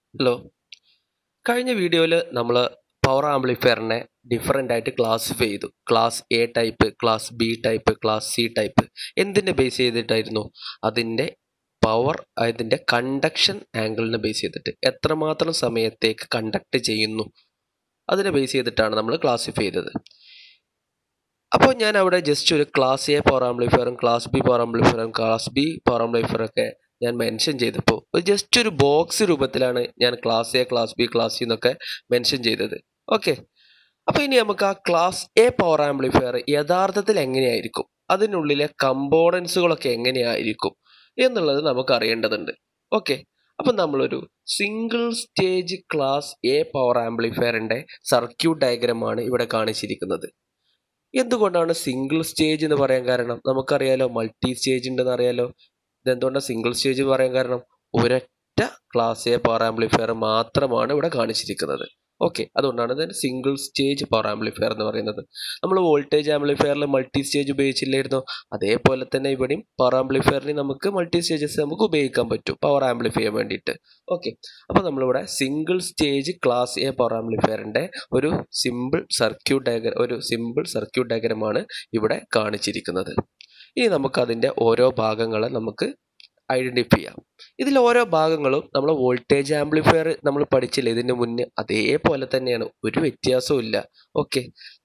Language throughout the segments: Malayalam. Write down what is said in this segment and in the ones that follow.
ഹലോ കഴിഞ്ഞ വീഡിയോയിൽ നമ്മൾ പവർ ആംപ്ലിഫയറിനെ ഡിഫറെൻ്റ് ആയിട്ട് ക്ലാസിഫൈ ചെയ്തു class A type class B type class C type എന്തിനെ ബേസ് ചെയ്തിട്ടായിരുന്നു അതിൻ്റെ പവർ അതിൻ്റെ കണ്ടക്ഷൻ ആംഗിളിനെ ബേസ് ചെയ്തിട്ട് എത്രമാത്രം സമയത്തേക്ക് കണ്ടക്ട് ചെയ്യുന്നു അതിനെ ബേസ് ചെയ്തിട്ടാണ് നമ്മൾ ക്ലാസിഫൈ ചെയ്തത് അപ്പോൾ ഞാൻ അവിടെ ജസ്റ്റ് ഒരു ക്ലാസ് എ പവർ ആംപ്ലിഫയറും ക്ലാസ് ബി പവർ ആംപ്ലിഫയറും ക്ലാസ് ബി പവർ ആംപ്ലിഫയറൊക്കെ ഞാൻ മെൻഷൻ ചെയ്തപ്പോൾ ഒരു ജസ്റ്റ് ഒരു ബോക്സ് രൂപത്തിലാണ് ഞാൻ class A class B class C എന്നൊക്കെ മെൻഷൻ ചെയ്തത് ഓക്കെ അപ്പോൾ ഇനി നമുക്ക് ആ ക്ലാസ് എ പവർ ആംപ്ലിഫയർ യഥാർത്ഥത്തിൽ എങ്ങനെയായിരിക്കും അതിനുള്ളിലെ കമ്പോണൻസുകളൊക്കെ എങ്ങനെയായിരിക്കും എന്നുള്ളത് നമുക്ക് അറിയേണ്ടതുണ്ട് ഓക്കെ അപ്പം നമ്മളൊരു single stage class A power ആംപ്ലിഫയറിൻ്റെ സർക്യൂട്ട് ഡയഗ്രമാണ് ഇവിടെ കാണിച്ചിരിക്കുന്നത് എന്തുകൊണ്ടാണ് സിംഗിൾ സ്റ്റേജ് എന്ന് പറയാൻ കാരണം നമുക്കറിയാലോ മൾട്ടി സ്റ്റേജ് ഉണ്ടെന്ന് അറിയാലോ ഇതെന്തുകൊണ്ടാണ് സിംഗിൾ സ്റ്റേജ് പറയാൻ കാരണം ഒരൊറ്റ ക്ലാസ് എ പവർ ആംപ്ലിഫയർ മാത്രമാണ് ഇവിടെ കാണിച്ചിരിക്കുന്നത് ഓക്കെ അതുകൊണ്ടാണ് ഇതിന് സിംഗിൾ സ്റ്റേജ് പവർ ആംപ്ലിഫയർ എന്ന് പറയുന്നത് നമ്മൾ വോൾട്ടേജ് ആംപ്ലിഫയറിൽ മൾട്ടി സ്റ്റേജ് ഉപയോഗിച്ചില്ലായിരുന്നു അതേപോലെ തന്നെ ഇവിടെയും പവർ ആംപ്ലിഫയറിന് നമുക്ക് മൾട്ടി സ്റ്റേജസ് നമുക്ക് ഉപയോഗിക്കാൻ പറ്റും പവർ ആംപ്ലിഫൈ ചെയ്യാൻ വേണ്ടിയിട്ട് ഓക്കെ അപ്പോൾ നമ്മളിവിടെ single stage class A power ആംപ്ലിഫയറിൻ്റെ ഒരു സിമ്പിൾ സർക്യൂട്ട് ഡയഗ്രം ഒരു സിമ്പിൾ സർക്യൂട്ട് ഡയഗ്രമാണ് ഇവിടെ കാണിച്ചിരിക്കുന്നത് ഇനി നമുക്കതിൻ്റെ ഓരോ ഭാഗങ്ങളെ നമുക്ക് ഐഡൻറ്റിഫൈ ചെയ്യാം ഇതിൽ ഓരോ ഭാഗങ്ങളും നമ്മൾ വോൾട്ടേജ് ആംപ്ലിഫയർ നമ്മൾ പഠിച്ചില്ല ഇതിന് മുന്നേ അതേപോലെ തന്നെയാണ് ഒരു വ്യത്യാസവും ഇല്ല ഓക്കെ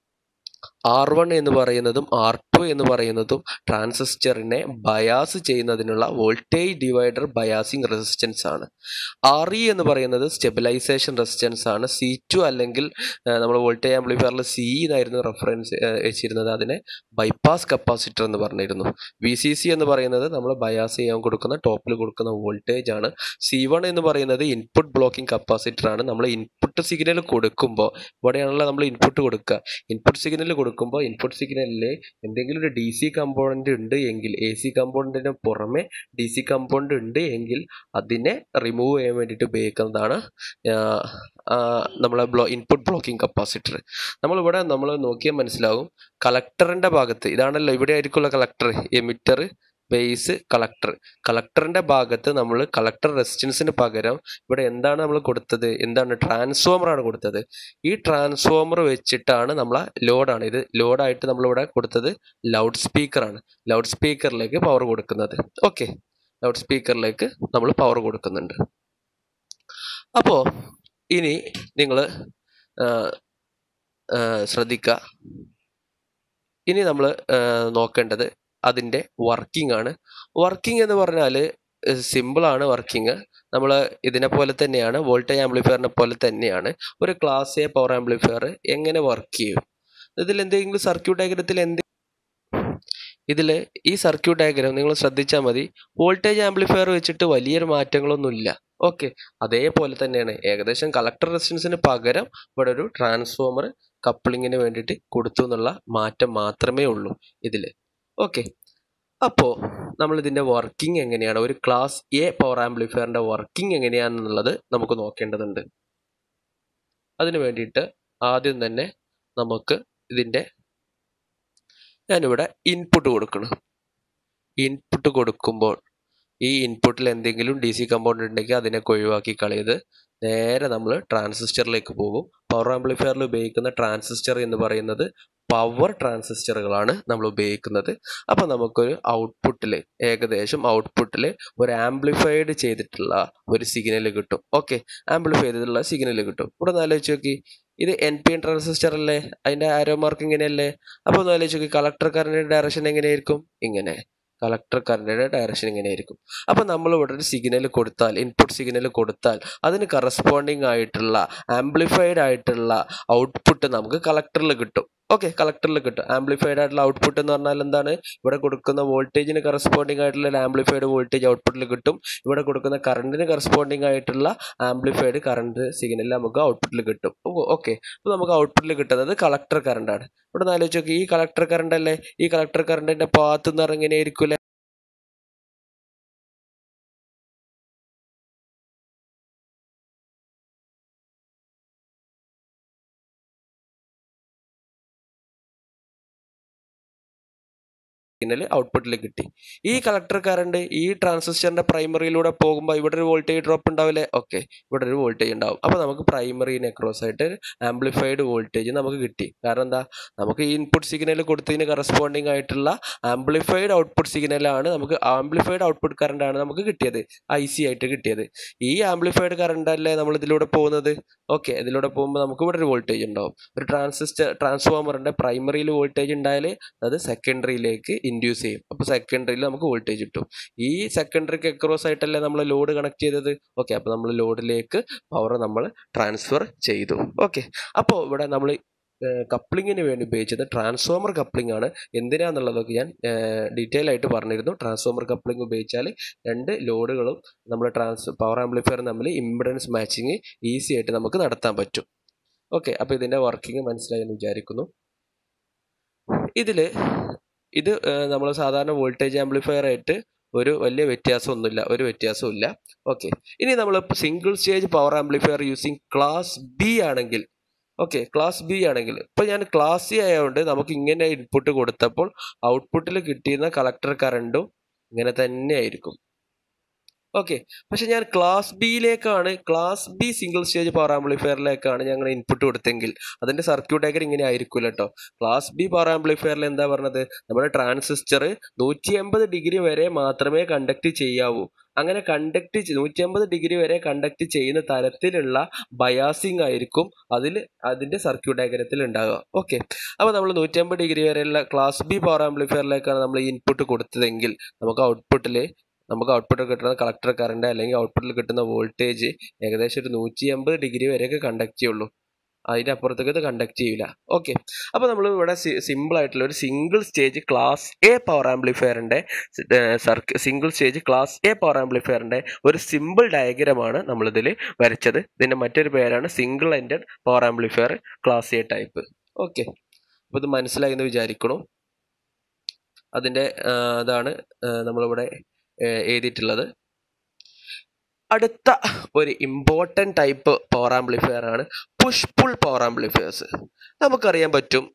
ആർ വൺ എന്ന് പറയുന്നതും ആർ ടു എന്ന് പറയുന്നതും ട്രാൻസിസ്റ്ററിനെ ബയാസ് ചെയ്യുന്നതിനുള്ള വോൾട്ടേജ് ഡിവൈഡർ ബയാസിങ് റെസിസ്റ്റൻസ് ആണ് ആർ ഇ എന്ന് പറയുന്നത് സ്റ്റെബിലൈസേഷൻ റെസിസ്റ്റൻസ് ആണ് സി ടു അല്ലെങ്കിൽ നമ്മൾ വോൾട്ടേജ് ആംപ്ലിഫയറിൽ സി എന്നായിരുന്നു റെഫറൻസ് വെച്ചിരുന്നത് അതിനെ ബൈപ്പാസ് കപ്പാസിറ്റർ എന്ന് പറഞ്ഞിരുന്നു വി സി സി എന്ന് പറയുന്നത് നമ്മൾ ബയാസ് ചെയ്യാൻ കൊടുക്കുന്ന ടോപ്പിൽ കൊടുക്കുന്ന വോൾട്ടേജ് ആണ് സി വൺ എന്ന് പറയുന്നത് ഇൻപുട്ട് ബ്ലോക്കിംഗ് കപ്പാസിറ്റർ ആണ് നമ്മൾ ഇൻപുട്ട് സിഗ്നൽ കൊടുക്കുമ്പോൾ ഇവിടെയാണല്ലോ നമ്മൾ ഇൻപുട്ട് കൊടുക്കുക ഇൻപുട്ട് സിഗ്നൽ കൊടുക്കുമ്പോൾ ഇൻപുട്ട് സിഗ്നലിൽ എന്തെങ്കിലും ഒരു ഡി സി കമ്പോണൻ്റ് ഉണ്ട് എങ്കിൽ എ സി കമ്പോണൻറ്റിന് പുറമെ ഡി സി കമ്പോണൻ്റ് ഉണ്ട് എങ്കിൽ അതിനെ റിമൂവ് ചെയ്യാൻ വേണ്ടിയിട്ട് ഉപയോഗിക്കുന്നതാണ് നമ്മളെ ബ്ലോ ഇൻപുട്ട് ബ്ലോക്കിംഗ് കപ്പാസിറ്റർ നമ്മളിവിടെ നമ്മൾ നോക്കിയാൽ മനസ്സിലാവും കളക്ടറിൻ്റെ ഭാഗത്ത് ഇതാണല്ലോ ഇവിടെ ആയിരിക്കുമല്ലോ കളക്ടർ എമിറ്റർ ബേസ് കളക്ടർ കളക്ടറിൻ്റെ ഭാഗത്ത് നമ്മൾ കളക്ടർ റെസിസ്റ്റൻസിന് പകരം ഇവിടെ എന്താണ് നമ്മൾ കൊടുത്തത് എന്താണ് ട്രാൻസ്ഫോമറാണ് കൊടുത്തത് ഈ ട്രാൻസ്ഫോമർ വെച്ചിട്ടാണ് നമ്മൾ ലോഡാണ് ഇത് ലോഡായിട്ട് നമ്മളിവിടെ കൊടുത്തത് ലൗഡ് സ്പീക്കറാണ് ലൗഡ് സ്പീക്കറിലേക്ക് പവർ കൊടുക്കുന്നത് ഓക്കെ ലൗഡ് സ്പീക്കറിലേക്ക് നമ്മൾ പവർ കൊടുക്കുന്നുണ്ട് അപ്പോൾ ഇനി നിങ്ങൾ ശ്രദ്ധിക്കുക ഇനി നമ്മൾ നോക്കേണ്ടത് അതിൻ്റെ വർക്കിംഗ് ആണ് വർക്കിംഗ് എന്ന് പറഞ്ഞാൽ സിമ്പിളാണ് വർക്കിംഗ് നമ്മൾ ഇതിനെ പോലെ തന്നെയാണ് വോൾട്ടേജ് ആംപ്ലിഫയറിനെ പോലെ തന്നെയാണ് ഒരു ക്ലാസ് എ പവർ ആംപ്ലിഫയർ എങ്ങനെ വർക്ക് ചെയ്യും ഇതിൽ എന്തെങ്കിലും സർക്യൂട്ട് ഡയഗ്രത്തിൽ എന്ത് ഇതിൽ ഈ സർക്യൂട്ട് ഡയഗ്രാം നിങ്ങൾ ശ്രദ്ധിച്ചാൽ മതി വോൾട്ടേജ് ആംപ്ലിഫയർ വെച്ചിട്ട് വലിയൊരു മാറ്റങ്ങളൊന്നുമില്ല ഓക്കെ അതേപോലെ തന്നെയാണ് ഏകദേശം കളക്ടർ റെസിസ്റ്റൻസിന് പകരം ഇവിടെ ഒരു ട്രാൻസ്ഫോമർ കപ്ലിങ്ങിന് വേണ്ടിയിട്ട് കൊടുത്തു എന്നുള്ള മാറ്റം മാത്രമേ ഉള്ളൂ ഇതിൽ ഓക്കെ അപ്പോൾ നമ്മൾ ഇതിൻ്റെ വർക്കിംഗ് എങ്ങനെയാണ് ഒരു ക്ലാസ് എ പവർ ആംപ്ലിഫയറിൻ്റെ വർക്കിംഗ് എങ്ങനെയാണെന്നുള്ളത് നമുക്ക് നോക്കേണ്ടതുണ്ട് അതിന് വേണ്ടിയിട്ട് ആദ്യം തന്നെ നമുക്ക് ഇതിൻ്റെ ഞാനിവിടെ ഇൻപുട്ട് കൊടുക്കണം ഇൻപുട്ട് കൊടുക്കുമ്പോൾ ഈ ഇൻപുട്ടിൽ എന്തെങ്കിലും ഡി സി കമ്പൗണ്ട് ഉണ്ടെങ്കിൽ അതിനെ ഒഴിവാക്കി കളയത് നേരെ നമ്മൾ ട്രാൻസിസ്റ്ററിലേക്ക് പോകും പവർ ആംപ്ലിഫയറിൽ ഉപയോഗിക്കുന്ന ട്രാൻസിസ്റ്റർ എന്ന് പറയുന്നത് പവർ ട്രാൻസിസ്റ്ററുകളാണ് നമ്മൾ ഉപയോഗിക്കുന്നത് അപ്പോൾ നമുക്കൊരു ഔട്ട്പുട്ടിൽ ഏകദേശം ഔട്ട്പുട്ടിൽ ഒരു ആംപ്ലിഫൈഡ് ചെയ്തിട്ടുള്ള ഒരു സിഗ്നൽ കിട്ടും ഓക്കെ ആംപ്ലിഫൈ ചെയ്തിട്ടുള്ള സിഗ്നൽ കിട്ടും ഇവിടെ ഒന്ന് ആലോചിച്ച് നോക്കി ഇത് എൻ പി എൻ ട്രാൻസിസ്റ്റർ അല്ലേ അതിൻ്റെ ആരോ മാർക്ക് ഇങ്ങനെയല്ലേ അപ്പോൾ ഒന്ന് ആലോചിച്ച് നോക്കി കളക്ടർ കറണ്ടിൻ്റെ ഡയറക്ഷൻ എങ്ങനെയായിരിക്കും ഇങ്ങനെ കളക്ടർ കറണ്ടിൻ്റെ ഡയറക്ഷൻ ഇങ്ങനെയായിരിക്കും അപ്പോൾ നമ്മൾ ഇവിടെ ഒരു സിഗ്നൽ കൊടുത്താൽ ഇൻപുട്ട് സിഗ്നൽ കൊടുത്താൽ അതിന് കറസ്പോണ്ടിങ് ആയിട്ടുള്ള ആംപ്ലിഫൈഡ് ആയിട്ടുള്ള ഔട്ട്പുട്ട് നമുക്ക് കളക്ടറിൽ കിട്ടും ഓക്കെ കളക്ടറിൽ കിട്ടും ആംപ്ലിഫൈഡ് ആയിട്ടുള്ള ഔട്ട്പുട്ട് എന്ന് പറഞ്ഞാൽ എന്താണ് ഇവിടെ കൊടുക്കുന്ന വോൾട്ടേജിന് കറസ്പോണ്ടിങ് ആയിട്ടുള്ള ആംപ്ലിഫൈഡ് വോൾട്ടേജ് ഔട്ട്പുട്ടിൽ കിട്ടും ഇവിടെ കൊടുക്കുന്ന കറണ്ടിന് കറസ്പോണ്ടിങ് ആയിട്ടുള്ള ആംപ്ലിഫൈഡ് കറണ്ട് സിഗ്നൽ നമുക്ക് ഔട്ട്പുട്ടിൽ കിട്ടും ഓക്കെ അപ്പോൾ നമുക്ക് ഔട്ട്പുട്ടിൽ കിട്ടുന്നത് കളക്ടർ കറണ്ടാണ് ഇവിടെ നിന്ന് ആലോചിച്ച് നോക്കി ഈ കളക്ടർ കറണ്ട് അല്ലേ ഈ കളക്ടർ കറണ്ടിൻ്റെ പാത്ത് എന്ന് പറഞ്ഞാൽ എങ്ങനെയായിരിക്കും സിഗ്നൽ ഔട്ട്പുട്ടിൽ കിട്ടി ഈ കളക്ടർ കറണ്ട് ഈ ട്രാൻസിസ്റ്ററിന്റെ പ്രൈമറിയിലൂടെ പോകുമ്പോൾ ഇവിടെ ഒരു വോൾട്ടേജ് ഡ്രോപ്പ് ഉണ്ടാവില്ലേ ഓക്കെ ഇവിടെ ഒരു വോൾട്ടേജ് ഉണ്ടാവും അപ്പോൾ നമുക്ക് പ്രൈമറിനെ ക്രോസ് ആയിട്ട് ആംപ്ലിഫൈഡ് വോൾട്ടേജ് നമുക്ക് കിട്ടി കാരണം എന്താ നമുക്ക് ഈ ഇൻപുട്ട് സിഗ്നൽ കൊടുത്തതിന് കറസ്പോണ്ടിങ് ആയിട്ടുള്ള ആംപ്ലിഫൈഡ് ഔട്ട്പുട്ട് സിഗ്നലാണ് നമുക്ക് ആംപ്ലിഫൈഡ് ഔട്ട്പുട്ട് കറണ്ട് ആണ് നമുക്ക് കിട്ടിയത് ഐ സി ആയിട്ട് കിട്ടിയത് ഈ ആംപ്ലിഫൈഡ് കറണ്ട് അല്ലേ നമ്മൾ ഇതിലൂടെ പോകുന്നത് ഓക്കെ ഇതിലൂടെ പോകുമ്പോൾ നമുക്ക് ഇവിടെ ഒരു വോൾട്ടേജ് ഉണ്ടാവും ഒരു ട്രാൻസിസ്റ്റർ ട്രാൻസ്ഫോമറിന്റെ പ്രൈമറിയിൽ വോൾട്ടേജ് ഉണ്ടായാൽ അത് സെക്കൻഡറിയിലേക്ക് ഇൻഡ്യൂസ് ചെയ്യും അപ്പോൾ സെക്കൻഡറിയിൽ നമുക്ക് വോൾട്ടേജ് കിട്ടും ഈ സെക്കൻഡറിക്ക് അക്രോസ് ആയിട്ടല്ലേ നമ്മൾ ലോഡ് കണക്ട് ചെയ്തത് ഓക്കെ അപ്പോൾ നമ്മൾ ലോഡിലേക്ക് പവർ നമ്മൾ ട്രാൻസ്ഫർ ചെയ്തു ഓക്കെ അപ്പോൾ ഇവിടെ നമ്മൾ കപ്ലിങ്ങിന് വേണ്ടി ഉപയോഗിച്ചത് ട്രാൻസ്ഫോമർ കപ്ലിംഗ് ആണ് എന്തിനാന്നുള്ളതൊക്കെ ഞാൻ ഡീറ്റെയിൽ ആയിട്ട് പറഞ്ഞിരുന്നു ട്രാൻസ്ഫോമർ കപ്ലിംഗ് ഉപയോഗിച്ചാൽ രണ്ട് ലോഡുകളും നമ്മൾ ട്രാൻസ് പവർ ആംപ്ലിഫയർ തമ്മിൽ ഇമ്പിഡൻസ് മാച്ചിങ് ഈസി ആയിട്ട് നമുക്ക് നടത്താൻ പറ്റും ഓക്കെ അപ്പോൾ ഇതിൻ്റെ വർക്കിംഗ് മനസ്സിലായി എന്ന് വിചാരിക്കുന്നു ഇതിൽ ഇത് നമ്മൾ സാധാരണ വോൾട്ടേജ് ആംപ്ലിഫയർ ആയിട്ട് ഒരു വലിയ വ്യത്യാസമൊന്നുമില്ല ഒരു വ്യത്യാസവും ഇല്ല ഓക്കെ ഇനി നമ്മൾ single stage power amplifier using class B ആണെങ്കിൽ ഓക്കെ ക്ലാസ് ബി ആണെങ്കിൽ ഇപ്പോൾ ഞാൻ ക്ലാസ് സി ആയതുകൊണ്ട് നമുക്ക് ഇങ്ങനെ ഇൻപുട്ട് കൊടുത്തപ്പോൾ ഔട്ട്പുട്ടിൽ കിട്ടിയിരുന്ന കളക്ടർ കറണ്ടും ഇങ്ങനെ തന്നെ ആയിരിക്കും ഓക്കെ പക്ഷെ ഞാൻ ക്ലാസ് ബിയിലേക്കാണ് class B single stage power ആംപ്ലിഫയറിലേക്കാണ് ഞങ്ങൾ ഇൻപുട്ട് കൊടുത്തെങ്കിൽ അതിന്റെ സർക്യൂട്ട് ഡയഗ്രം ഇങ്ങനെ ആയിരിക്കില്ല കേട്ടോ ക്ലാസ് ബി പവർ ആംപ്ലിഫയറിൽ എന്താ പറഞ്ഞത് നമ്മുടെ ട്രാൻസിസ്റ്റർ നൂറ്റി എൺപത് ഡിഗ്രി വരെ മാത്രമേ കണ്ടക്ട് ചെയ്യാവൂ അങ്ങനെ കണ്ടക്ട് നൂറ്റി അമ്പത് ഡിഗ്രി വരെ കണ്ടക്ട് ചെയ്യുന്ന തരത്തിലുള്ള ബയാസിങ് ആയിരിക്കും അതിൽ അതിന്റെ സർക്യൂട്ട് ഡയഗ്രത്തിൽ ഉണ്ടാകുക ഓക്കെ അപ്പോൾ നമ്മൾ നൂറ്റി അമ്പത് ഡിഗ്രി വരെയുള്ള ക്ലാസ് ബി പവർ ആംപ്ലിഫയറിലേക്കാണ് നമ്മൾ ഇൻപുട്ട് കൊടുത്തതെങ്കിൽ നമുക്ക് ഔട്ട്പുട്ടിൽ നമുക്ക് ഔട്ട്പുട്ടിൽ കിട്ടുന്ന കളക്ടർ കറണ്ട് അല്ലെങ്കിൽ ഔട്ട്പുട്ടിൽ കിട്ടുന്ന വോൾട്ടേജ് ഏകദേശം ഒരു നൂറ്റി അമ്പത് ഡിഗ്രി വരെയൊക്കെ കണ്ടക്ട് ചെയ്യുള്ളൂ അതിൻ്റെ അപ്പുറത്തേക്ക് ഇത് കണ്ടക്ട് ചെയ്യില്ല ഓക്കെ അപ്പോൾ നമ്മൾ ഇവിടെ സിമ്പിൾ ആയിട്ടുള്ള ഒരു single stage class A power ആംപ്ലിഫയറിൻ്റെ circuit single stage class A power ആംപ്ലിഫയറിൻ്റെ ഒരു സിമ്പിൾ ഡയഗ്രമാണ് നമ്മളിതിൽ വരച്ചത് ഇതിൻ്റെ മറ്റൊരു പേരാണ് single ended power amplifier class A type okay അപ്പോൾ ഇത് മനസ്സിലായി എന്ന് വിചാരിക്കണം അതിൻ്റെ അതാണ് നമ്മളിവിടെ എഴുതിയിട്ടുള്ളത് അടുത്ത ഒരു ഇമ്പോർട്ടൻ്റ് ടൈപ്പ് പവർ ആംപ്ലിഫയർ ആണ് പുഷ് പുൾ പവർ ആംപ്ലിഫയേഴ്സ് നമുക്കറിയാൻ പറ്റും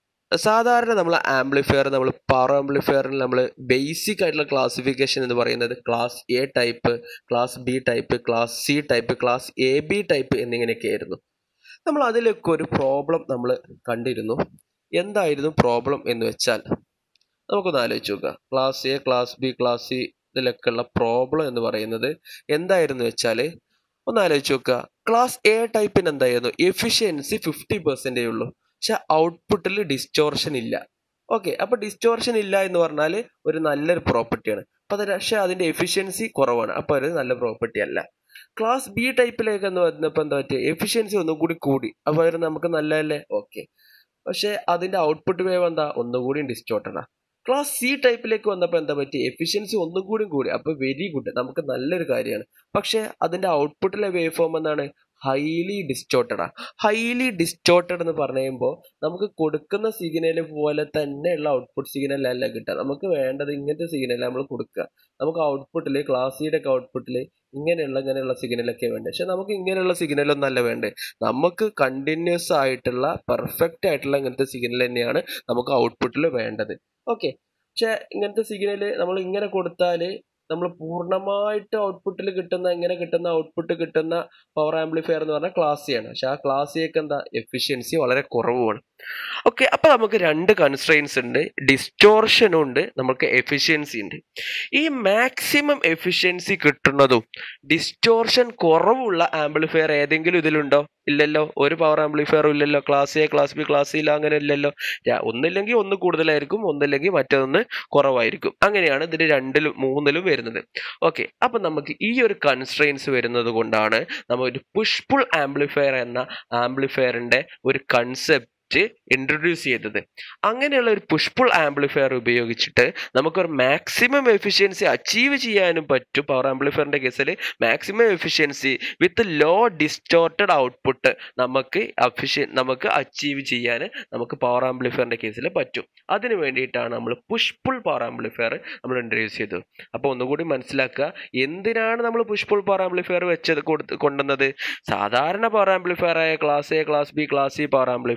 സാധാരണ നമ്മൾ ആംപ്ലിഫയർ നമ്മൾ പവർ ആംപ്ലിഫയറിൽ നമ്മൾ ബേസിക് ആയിട്ടുള്ള ക്ലാസിഫിക്കേഷൻ എന്ന് പറയുന്നത് class A type class B type class C type class A B type എന്നിങ്ങനെയൊക്കെ ആയിരുന്നു നമ്മൾ അതിലൊക്കെ ഒരു പ്രോബ്ലം നമ്മൾ കണ്ടിരുന്നു എന്തായിരുന്നു പ്രോബ്ലം എന്ന് വെച്ചാൽ നമുക്കൊന്ന് ആലോചിച്ച് നോക്കുക class A class B class C ഇതിലൊക്കെ ഉള്ള പ്രോബ്ലം എന്ന് പറയുന്നത് എന്തായിരുന്നു വെച്ചാൽ ഒന്ന് ആലോചിച്ച് നോക്കുക ക്ലാസ് എ ടൈപ്പിന് എന്തായിരുന്നു എഫിഷ്യൻസി ഫിഫ്റ്റി പെർസെൻറ്റേ ഉള്ളൂ പക്ഷെ ഔട്ട്പുട്ടിൽ ഡിസ്റ്റോർഷൻ ഇല്ല ഓക്കെ അപ്പോൾ ഡിസ്റ്റോർഷൻ ഇല്ല എന്ന് പറഞ്ഞാൽ ഒരു നല്ലൊരു പ്രോപ്പർട്ടിയാണ് അപ്പോൾ അത് പക്ഷേ അതിൻ്റെ എഫിഷ്യൻസി കുറവാണ് അപ്പോൾ ഒരു നല്ല പ്രോപ്പർട്ടി അല്ല ക്ലാസ് ബി ടൈപ്പിലേക്ക് എന്ന് വന്നപ്പോൾ എന്താ പറ്റിയ എഫിഷ്യൻസി ഒന്നും കൂടി കൂടി അപ്പോൾ അത് നമുക്ക് നല്ലതല്ലേ ഓക്കെ പക്ഷേ അതിൻ്റെ ഔട്ട്പുട്ട് വേവ് എന്താ ഒന്നുകൂടി ഡിസ്റ്റോർട്ടഡാണ് ക്ലാസ് സി ടൈപ്പിലേക്ക് വന്നപ്പോൾ എന്താ പറ്റി എഫിഷ്യൻസി ഒന്നും കൂടി കൂടി അപ്പോൾ വെരി ഗുഡ് നമുക്ക് നല്ലൊരു കാര്യമാണ് പക്ഷേ അതിൻ്റെ ഔട്ട്പുട്ടിലെ വേവ് ഫോം എന്താണ് ഹൈലി ഡിസ്റ്റോർട്ടഡാ ഹൈലി ഡിസ്റ്റോർട്ടഡ് എന്ന് പറയുമ്പോൾ നമുക്ക് കൊടുക്കുന്ന സിഗ്നൽ പോലെ തന്നെയുള്ള ഔട്ട്പുട്ട് സിഗ്നൽ അല്ല കിട്ടുക നമുക്ക് വേണ്ടത് ഇങ്ങനത്തെ സിഗ്നൽ നമ്മൾ കൊടുക്കുക നമുക്ക് ഔട്ട്പുട്ടിൽ ക്ലാസ് സിയുടെ ഒക്കെ ഔട്ട്പുട്ടിൽ ഇങ്ങനെയുള്ള ഇങ്ങനെയുള്ള സിഗ്നലൊക്കെ വേണ്ടത് പക്ഷെ നമുക്ക് ഇങ്ങനെയുള്ള സിഗ്നലൊന്നും അല്ല വേണ്ടത് നമുക്ക് കണ്ടിന്യൂസ് ആയിട്ടുള്ള പെർഫെക്റ്റ് ആയിട്ടുള്ള ഇങ്ങനത്തെ സിഗ്നൽ തന്നെയാണ് നമുക്ക് ഔട്ട്പുട്ടിൽ വേണ്ടത് ഓക്കെ പക്ഷെ ഇങ്ങനത്തെ സിഗ്നൽ നമ്മൾ ഇങ്ങനെ കൊടുത്താൽ നമ്മൾ പൂർണ്ണമായിട്ട് ഔട്ട്പുട്ടിൽ കിട്ടുന്ന ഇങ്ങനെ കിട്ടുന്ന ഔട്ട്പുട്ട് കിട്ടുന്ന പവർ ആംപ്ലിഫയർ എന്ന് പറഞ്ഞാൽ ക്ലാസ്സിയാണ് പക്ഷെ ആ ക്ലാസ്സിയൊക്കെ എന്താ എഫിഷ്യൻസി വളരെ കുറവുമാണ് ഓക്കെ അപ്പോൾ നമുക്ക് രണ്ട് കൺസ്ട്രെയിൻസ് ഉണ്ട് ഡിസ്റ്റോർഷനും ഉണ്ട് നമുക്ക് എഫിഷ്യൻസി ഉണ്ട് ഈ മാക്സിമം എഫിഷ്യൻസി കിട്ടുന്നതും ഡിസ്റ്റോർഷൻ കുറവുള്ള ആംപ്ലിഫയർ ഏതെങ്കിലും ഇതിലുണ്ടോ ഇല്ലല്ലോ ഒരു പവർ ആംപ്ലിഫയറും ഇല്ലല്ലോ class A class B class ഇല്ല അങ്ങനെ ഇല്ലല്ലോ ഒന്നില്ലെങ്കിൽ ഒന്ന് കൂടുതലായിരിക്കും ഒന്നില്ലെങ്കിൽ മറ്റൊന്ന് കുറവായിരിക്കും അങ്ങനെയാണ് ഇതിന് രണ്ടിലും മൂന്നിലും വരുന്നത് ഓക്കെ അപ്പം നമുക്ക് ഈ ഒരു കൺസ്ട്രെയിൻസ് വരുന്നത് കൊണ്ടാണ് നമ്മൾ ഒരു പുഷ് പുൾ ആംപ്ലിഫയർ എന്ന ആംപ്ലിഫയറിൻ്റെ ഒരു കൺസെപ്റ്റ് ഇൻട്രൊഡ്യൂസ് ചെയ്തത് അങ്ങനെയുള്ള ഒരു പുഷ്പുൾ ആംപ്ലിഫയർ ഉപയോഗിച്ചിട്ട് നമുക്കൊരു മാക്സിമം എഫിഷ്യൻസി അച്ചീവ് ചെയ്യാനും പറ്റും പവർ ആംപ്ലിഫയറിൻ്റെ കേസിൽ maximum efficiency with low distorted output നമുക്ക് അഫിഷ്യ നമുക്ക് അച്ചീവ് ചെയ്യാൻ നമുക്ക് പവർ ആംപ്ലിഫയറിൻ്റെ കേസിൽ പറ്റും അതിന് വേണ്ടിയിട്ടാണ് നമ്മൾ പുഷ്പുൾ പവർ ആംപ്ലിഫയർ നമ്മൾ ഇൻട്രൊഡ്യൂസ് ചെയ്തത് അപ്പോൾ ഒന്നുകൂടി മനസ്സിലാക്കുക എന്തിനാണ് നമ്മൾ പുഷ്പുൾ പവർ ആംപ്ലിഫയർ വെച്ചത് കൊടുത്ത് കൊണ്ടുവന്നത് സാധാരണ പവർ ആംപ്ലിഫയർ ആയ class A class B class C power ആംപ്ലിഫയറിൻ്റെ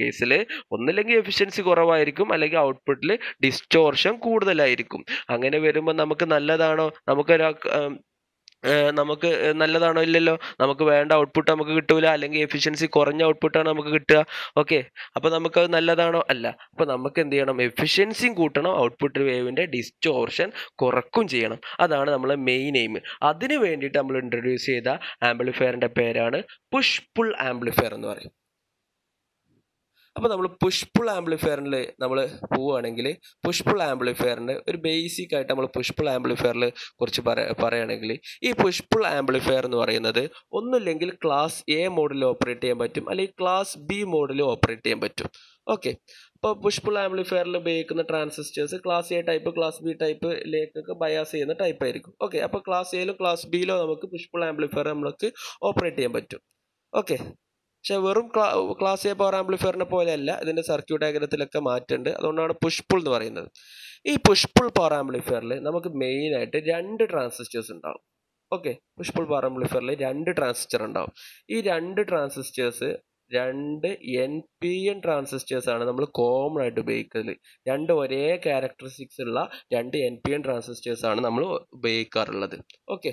കേസിൽ ഒന്നില്ലെങ്കിൽ എഫിഷ്യൻസി കുറവായിരിക്കും അല്ലെങ്കിൽ ഔട്ട്പുട്ടിൽ ഡിസ്റ്റോർഷൻ കൂടുതലായിരിക്കും അങ്ങനെ വരുമ്പോൾ നമുക്ക് നല്ലതാണോ നമുക്കൊരു ഏഹ് നമുക്ക് നല്ലതാണോ ഇല്ലല്ലോ നമുക്ക് വേണ്ട ഔട്ട്പുട്ട് നമുക്ക് കിട്ടൂല അല്ലെങ്കിൽ എഫിഷ്യൻസി കുറഞ്ഞ ഔട്ട്പുട്ടാണ് നമുക്ക് കിട്ടുക ഓക്കെ അപ്പോൾ നമുക്കത് നല്ലതാണോ അല്ല അപ്പോൾ നമുക്ക് എന്ത് ചെയ്യണം എഫിഷ്യൻസിയും കൂട്ടണം ഔട്ട്പുട്ട് വേവിൻ്റെ ഡിസ്റ്റോർഷൻ കുറക്കും ചെയ്യണം അതാണ് നമ്മളെ മെയിൻ എയിം അതിന് വേണ്ടിയിട്ട് നമ്മൾ ഇൻട്രൊഡ്യൂസ് ചെയ്ത ആംപ്ലിഫയറിൻ്റെ പേരാണ് പുഷ് പുൾ ആംപ്ലിഫയർ എന്ന് പറയും അപ്പോൾ നമ്മൾ പുഷ് പുൾ ആംപ്ലിഫയറിൽ നമ്മൾ പോവുകയാണെങ്കിൽ പുഷ് പുൾ ആംപ്ലിഫയറിൻ്റെ ഒരു ബേസിക് ആയിട്ട് നമ്മൾ പുഷ് പുൾ ആംപ്ലിഫയറിൽ കുറിച്ച് പറ പറയുകയാണെങ്കിൽ ഈ പുഷ് പുൾ ആംപ്ലിഫയർ എന്ന് പറയുന്നത് ഒന്നുമില്ലെങ്കിൽ ക്ലാസ് എ മോഡിൽ ഓപ്പറേറ്റ് ചെയ്യാൻ പറ്റും അല്ലെങ്കിൽ ക്ലാസ് ബി മോഡിൽ ഓപ്പറേറ്റ് ചെയ്യാൻ പറ്റും ഓക്കെ അപ്പോൾ പുഷ് പുൾ ആംപ്ലിഫയറിൽ ഉപയോഗിക്കുന്ന transistors class A type class B ടൈപ്പിലേക്കൊക്കെ ബയാസ് ചെയ്യുന്ന ടൈപ്പ് ആയിരിക്കും ഓക്കെ അപ്പോൾ ക്ലാസ് എയിലോ ക്ലാസ് ബിയിലോ നമുക്ക് പുഷ് പുൾ ആംപ്ലിഫയർ നമുക്ക് ഓപ്പറേറ്റ് ചെയ്യാൻ പറ്റും ഓക്കെ പക്ഷെ വെറും ക്ലാ ക്ലാസ് എ പവർ ആംപ്ലിഫയറിനെ പോലെയല്ല ഇതിൻ്റെ സർക്യൂട്ട് ഡയഗ്രത്തിലൊക്കെ മാറ്റുണ്ട് അതുകൊണ്ടാണ് പുഷ് പുൾ എന്ന് പറയുന്നത് ഈ പുഷ് പുൾ പവർ ആംപ്ലിഫയറിൽ നമുക്ക് മെയിനായിട്ട് രണ്ട് ട്രാൻസിസ്റ്റേഴ്സ് ഉണ്ടാവും ഓക്കെ പുഷ് പുൾ പവർ ആംപ്ലിഫയറിൽ രണ്ട് ട്രാൻസിസ്റ്റർ ഉണ്ടാവും ഈ രണ്ട് ട്രാൻസിസ്റ്റേഴ്സ് രണ്ട് എൻ പി എൻ ട്രാൻസിസ്റ്റേഴ്സ് ആണ് നമ്മൾ കോമൺ ആയിട്ട് ഉപയോഗിക്കൽ രണ്ട് ഒരേ ക്യാരക്ടറിസ്റ്റിക്സ് ഉള്ള രണ്ട് എൻ പി എൻ ട്രാൻസിസ്റ്റേഴ്സ് ആണ് നമ്മൾ ഉപയോഗിക്കാറുള്ളത് ഓക്കെ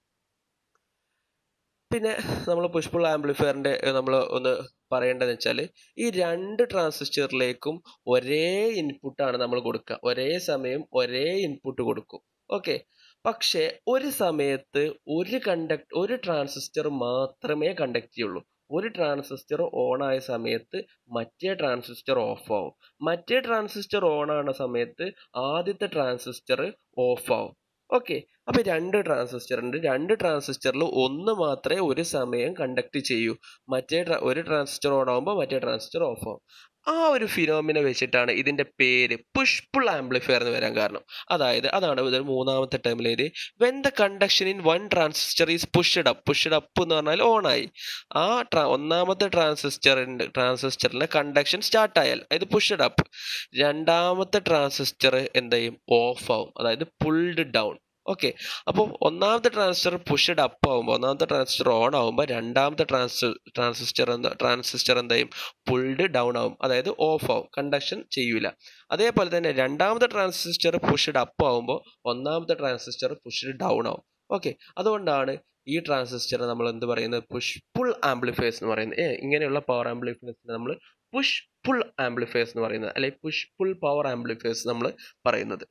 പിന്നെ നമ്മൾ പുഷ് പുൾ ആംപ്ലിഫയറിൻ്റെ നമ്മൾ ഒന്ന് പറയേണ്ടതെന്ന് വെച്ചാൽ ഈ രണ്ട് ട്രാൻസിസ്റ്ററിലേക്കും ഒരേ ഇൻപുട്ടാണ് നമ്മൾ കൊടുക്കുക ഒരേ സമയം ഒരേ ഇൻപുട്ട് കൊടുക്കും ഓക്കെ പക്ഷേ ഒരു സമയത്ത് ഒരു കണ്ടക്ട് ഒരു ട്രാൻസിസ്റ്റർ മാത്രമേ കണ്ടക്ട് ചെയ്യുള്ളൂ ഒരു ട്രാൻസിസ്റ്റർ ഓൺ ആയ സമയത്ത് മറ്റേ ട്രാൻസിസ്റ്റർ ഓഫ് ആവും മറ്റേ ട്രാൻസിസ്റ്റർ ഓൺ ആവുന്ന സമയത്ത് ആദ്യത്തെ ട്രാൻസിസ്റ്റർ ഓഫ് ആവും ഓക്കെ അപ്പോൾ രണ്ട് ട്രാൻസിസ്റ്റർ ഉണ്ട് രണ്ട് ട്രാൻസിസ്റ്ററിൽ ഒന്ന് മാത്രമേ ഒരു സമയം കണ്ടക്ട് ചെയ്യൂ മറ്റേ ഒരു ട്രാൻസിസ്റ്റർ ഓൺ ആകുമ്പോൾ മറ്റേ ട്രാൻസിസ്റ്റർ ഓഫ് ആവും ആ ഒരു ഫിനോമിന വെച്ചിട്ടാണ് ഇതിൻ്റെ പേര് പുഷ് പുൾ ആംപ്ലിഫയർ എന്ന് വരാൻ കാരണം അതായത് അതാണ് ഇതിൽ മൂന്നാമത്തെ ടേമിലേത് when the conduction in one transistor is pushed up pushed up എന്ന് പറഞ്ഞാൽ ഓൺ ആയി ആ ട്രാ ഒന്നാമത്തെ ട്രാൻസിസ്റ്ററിൻ്റെ ട്രാൻസിസ്റ്ററിൻ്റെ കണ്ടക്ഷൻ സ്റ്റാർട്ട് ആയാൽ അതായത് പുഷ്ഡ് അപ്പ് രണ്ടാമത്തെ ട്രാൻസിസ്റ്റർ എന്ത് ചെയ്യും ഓഫ് ആവും അതായത് പുൾഡ് ഡൗൺ ഓക്കെ അപ്പോൾ ഒന്നാമത്തെ ട്രാൻസിസ്റ്റർ പുഷ്ഡ് അപ്പ് ആകുമ്പോൾ ഒന്നാമത്തെ ട്രാൻസിസ്റ്റർ ഓൺ ആകുമ്പോൾ രണ്ടാമത്തെ ട്രാൻസ് ട്രാൻസിസ്റ്റർ എന്താ ട്രാൻസിസ്റ്റർ എന്ത് ചെയ്യും പുൾഡ് ഡൗൺ ആവും അതായത് ഓഫ് ആവും കണ്ടക്ഷൻ ചെയ്യൂല അതേപോലെ തന്നെ രണ്ടാമത്തെ ട്രാൻസിസ്റ്റർ പുഷ്ഡ് അപ്പ് ആകുമ്പോൾ ഒന്നാമത്തെ ട്രാൻസിസ്റ്റർ പുഷ്ഡ് ഡൗൺ ആവും ഓക്കെ അതുകൊണ്ടാണ് ഈ ട്രാൻസിസ്റ്റർ നമ്മൾ എന്ത് പറയുന്നത് പുഷ് പുൾ ആംപ്ലിഫയേഴ്സ് എന്ന് പറയുന്നത് ഏ ഇങ്ങനെയുള്ള പവർ ആംപ്ലിഫയേഴ്സിന് നമ്മൾ പുഷ് പുൾ ആംപ്ലിഫയേഴ്സ് എന്ന് പറയുന്നത് അല്ലെങ്കിൽ പുഷ് പുൾ പവർ ആംപ്ലിഫയേഴ്സ് നമ്മൾ പറയുന്നത്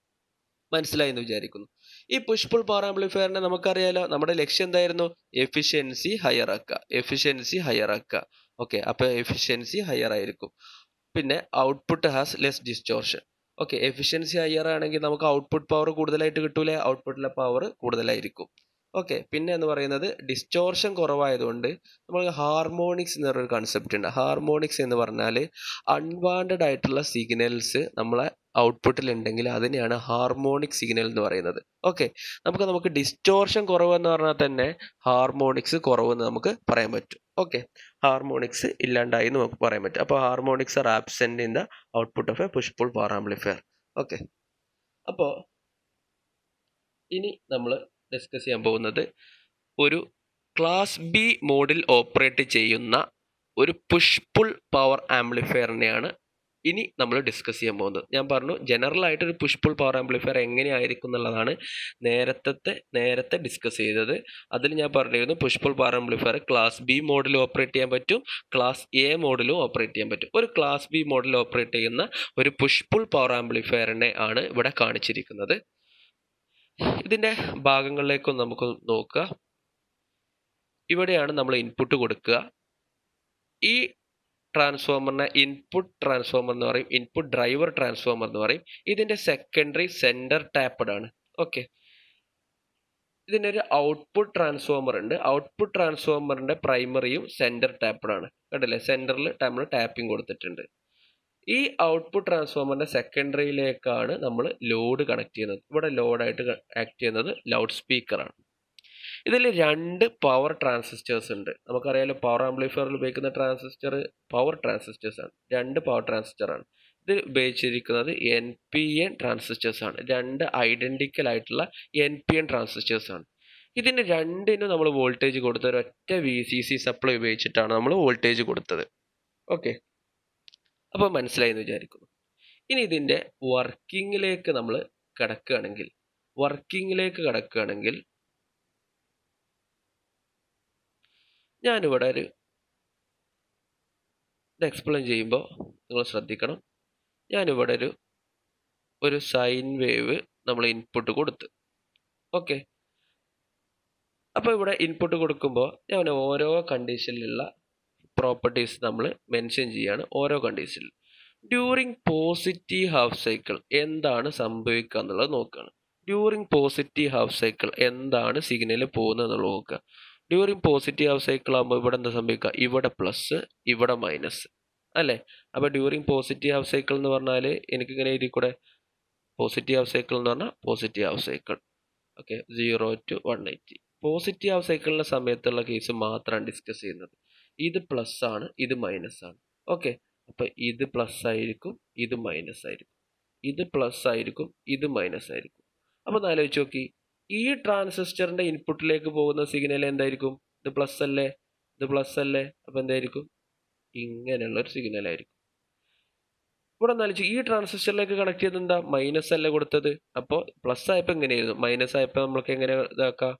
മനസ്സിലായി എന്ന് വിചാരിക്കുന്നു ഈ പുഷ് പുൾ പവർ ആംപ്ലിഫയറിനെ നമുക്കറിയാലോ നമ്മുടെ ലക്ഷ്യം എന്തായിരുന്നു എഫിഷ്യൻസി ഹയർ ആക്കുക എഫിഷ്യൻസി ഹയർ ആക്കുക ഓക്കെ അപ്പോൾ എഫിഷ്യൻസി ഹയർ ആയിരിക്കും പിന്നെ output has less distortion okay efficiency higher ആണെങ്കിൽ നമുക്ക് ഔട്ട്പുട്ട് പവർ കൂടുതലായിട്ട് കിട്ടൂലേ ഔട്ട്പുട്ടിലെ പവർ കൂടുതലായിരിക്കും ഓക്കെ പിന്നെ എന്ന് പറയുന്നത് ഡിസ്റ്റോർഷൻ കുറവായതുകൊണ്ട് നമ്മൾ ഹാർമോണിക്സ് എന്ന് പറഞ്ഞൊരു കൺസെപ്റ്റ് ഉണ്ട് ഹാർമോണിക്സ് എന്ന് പറഞ്ഞാൽ അൺവാണ്ടഡ് ആയിട്ടുള്ള സിഗ്നൽസ് നമ്മളെ ഔട്ട്പുട്ടിൽ ഉണ്ടെങ്കിൽ അതിനെയാണ് ഹാർമോണിക് സിഗ്നൽ എന്ന് പറയുന്നത് ഓക്കെ നമുക്ക് നമുക്ക് ഡിസ്റ്റോർഷൻ കുറവെന്ന് പറഞ്ഞാൽ തന്നെ ഹാർമോണിക്സ് കുറവെന്ന് നമുക്ക് പറയാൻ പറ്റും ഓക്കെ ഹാർമോണിക്സ് ഇല്ലാണ്ടായി എന്ന് നമുക്ക് പറയാൻ പറ്റും അപ്പോൾ harmonics are absent in the output of a push pull power amplifier okay അപ്പോൾ ഇനി നമ്മൾ ഡിസ്കസ് ചെയ്യാൻ പോകുന്നത് ഒരു ക്ലാസ് ബി മോഡിൽ ഓപ്പറേറ്റ് ചെയ്യുന്ന ഒരു പുഷ് പുൾ പവർ ആംപ്ലിഫയറിനെയാണ് ഇനി നമ്മൾ ഡിസ്കസ് ചെയ്യാൻ പോകുന്നത് ഞാൻ പറഞ്ഞു ജനറൽ ആയിട്ട് ഒരു പുഷ് പുൾ പവർ ആംപ്ലിഫയർ എങ്ങനെയായിരിക്കും എന്നുള്ളതാണ് നേരത്തെ നേരത്തെ ഡിസ്കസ് ചെയ്തത് അതിൽ ഞാൻ പറഞ്ഞിരുന്നു push pull power amplifier class B മോഡിൽ ഓപ്പറേറ്റ് ചെയ്യാൻ പറ്റും ക്ലാസ് എ മോഡിലും ഓപ്പറേറ്റ് ചെയ്യാൻ പറ്റും ഒരു ക്ലാസ് ബി മോഡിൽ ഓപ്പറേറ്റ് ചെയ്യുന്ന ഒരു പുഷ് പുൾ പവർ ആംപ്ലിഫയറിനെ ആണ് ഇവിടെ കാണിച്ചിരിക്കുന്നത് ഇതിൻ്റെ ഭാഗങ്ങളിലേക്കൊന്ന് നമുക്ക് നോക്കുക ഇവിടെയാണ് നമ്മൾ ഇൻപുട്ട് കൊടുക്കുക ഈ ട്രാൻസ്ഫോമറിനെ ഇൻപുട്ട് ട്രാൻസ്ഫോമർ എന്ന് പറയും ഇൻപുട്ട് ഡ്രൈവർ ട്രാൻസ്ഫോമർ എന്ന് പറയും ഇതിൻ്റെ സെക്കൻഡറി സെൻറ്റർ ടാപ്പഡ് ആണ് ഓക്കെ ഇതിൻ്റെ ഒരു ഔട്ട്പുട്ട് ട്രാൻസ്ഫോമർ ഉണ്ട് ഔട്ട്പുട്ട് ട്രാൻസ്ഫോമറിൻ്റെ പ്രൈമറിയും സെൻറ്റർ ടാപ്പഡ് ആണ് കണ്ടില്ലേ സെൻറ്ററിൽ നമ്മൾ ടാപ്പിംഗ് കൊടുത്തിട്ടുണ്ട് ഈ ഔട്ട്പുട്ട് ട്രാൻസ്ഫോമറിൻ്റെ സെക്കൻഡറിയിലേക്കാണ് നമ്മൾ ലോഡ് കണക്ട് ചെയ്യുന്നത് ഇവിടെ ലോഡായിട്ട് ആക്ട് ചെയ്യുന്നത് ലൗഡ് സ്പീക്കറാണ് ഇതിൽ രണ്ട് പവർ ട്രാൻസിസ്റ്റേഴ്സ് ഉണ്ട് നമുക്കറിയാലോ പവർ ആംപ്ലിഫയറിൽ ഉപയോഗിക്കുന്ന ട്രാൻസിസ്റ്റർ പവർ ട്രാൻസിസ്റ്റേഴ്സ് ആണ് രണ്ട് പവർ ട്രാൻസിസ്റ്റർ ആണ് ഇത് ഉപയോഗിച്ചിരിക്കുന്നത് എൻ പി എൻ ട്രാൻസിസ്റ്റേഴ്സ് ആണ് രണ്ട് ഐഡൻറ്റിക്കൽ ആയിട്ടുള്ള എൻ പി എൻ ട്രാൻസിസ്റ്റേഴ്സ് ആണ് ഇതിന് രണ്ടിനും നമ്മൾ വോൾട്ടേജ് കൊടുത്ത ഒരൊറ്റ വി സി സി സപ്ലൈ ഉപയോഗിച്ചിട്ടാണ് നമ്മൾ വോൾട്ടേജ് കൊടുത്തത് ഓക്കെ അപ്പോൾ മനസ്സിലായി എന്ന് വിചാരിക്കുന്നു ഇനി ഇതിൻ്റെ വർക്കിങ്ങിലേക്ക് നമ്മൾ കിടക്കുകയാണെങ്കിൽ വർക്കിങ്ങിലേക്ക് കിടക്കുകയാണെങ്കിൽ ഞാനിവിടെ ഒരു ഇത് എക്സ്പ്ലെയിൻ ചെയ്യുമ്പോൾ നിങ്ങൾ ശ്രദ്ധിക്കണം ഞാനിവിടെ ഒരു ഒരു സൈൻ വേവ് നമ്മൾ ഇൻപുട്ട് കൊടുത്ത് ഓക്കെ അപ്പോൾ ഇവിടെ ഇൻപുട്ട് കൊടുക്കുമ്പോൾ ഞാൻ ഓരോ കണ്ടീഷനിലുള്ള പ്രോപ്പർട്ടീസ് നമ്മൾ മെൻഷൻ ചെയ്യാണ് ഓരോ കണ്ടീഷനിൽ ഡ്യൂറിങ് പോസിറ്റീവ് ഹാഫ് സൈക്കിൾ എന്താണ് സംഭവിക്കുക എന്നുള്ളത് നോക്കുകയാണ് ഡ്യൂറിങ് പോസിറ്റീവ് ഹാഫ് സൈക്കിൾ എന്താണ് സിഗ്നൽ പോകുന്നത് എന്നുള്ളത് നോക്കുക ഡ്യൂറിങ് പോസിറ്റീവ് ഹാഫ് സൈക്കിൾ ആകുമ്പോൾ ഇവിടെ എന്താ സംഭവിക്കുക ഇവിടെ പ്ലസ് ഇവിടെ മൈനസ് അല്ലേ അപ്പോൾ ഡ്യൂറിങ് പോസിറ്റീവ് ഹാഫ് സൈക്കിൾ എന്ന് പറഞ്ഞാൽ എനിക്കിങ്ങനെ എഴുതി കൂടെ പോസിറ്റീവ് ഹാഫ് സൈക്കിൾ എന്ന് പറഞ്ഞാൽ positive half cycle okay zero to one eighty positive half സൈക്കിളിൻ്റെ സമയത്തുള്ള കേസ് മാത്രമാണ് ഡിസ്കസ് ചെയ്യുന്നത് ഇത് പ്ലസ് ആണ് ഇത് മൈനസ് ആണ് ഓക്കെ അപ്പോൾ ഇത് പ്ലസ് ആയിരിക്കും ഇത് മൈനസ് ആയിരിക്കും ഇത് പ്ലസ് ആയിരിക്കും ഇത് മൈനസ് ആയിരിക്കും അപ്പോൾ ഒന്ന് ആലോചിച്ച് നോക്കി ഈ ട്രാൻസിസ്റ്ററിൻ്റെ ഇൻപുട്ടിലേക്ക് പോകുന്ന സിഗ്നൽ എന്തായിരിക്കും ഇത് പ്ലസ് അല്ലേ ഇത് പ്ലസ് അല്ലേ അപ്പോൾ എന്തായിരിക്കും ഇങ്ങനെയുള്ള ഒരു സിഗ്നൽ ആയിരിക്കും ഇവിടെ ഒന്ന് ആലോചിച്ച് ഈ ട്രാൻസിസ്റ്ററിലേക്ക് കണക്ട് ചെയ്ത് എന്താ മൈനസ് അല്ലേ കൊടുത്തത് അപ്പോൾ പ്ലസ് ആയപ്പോൾ എങ്ങനെയായിരുന്നു മൈനസ് ആയപ്പോൾ നമ്മൾക്ക് എങ്ങനെ ഇതാക്കാം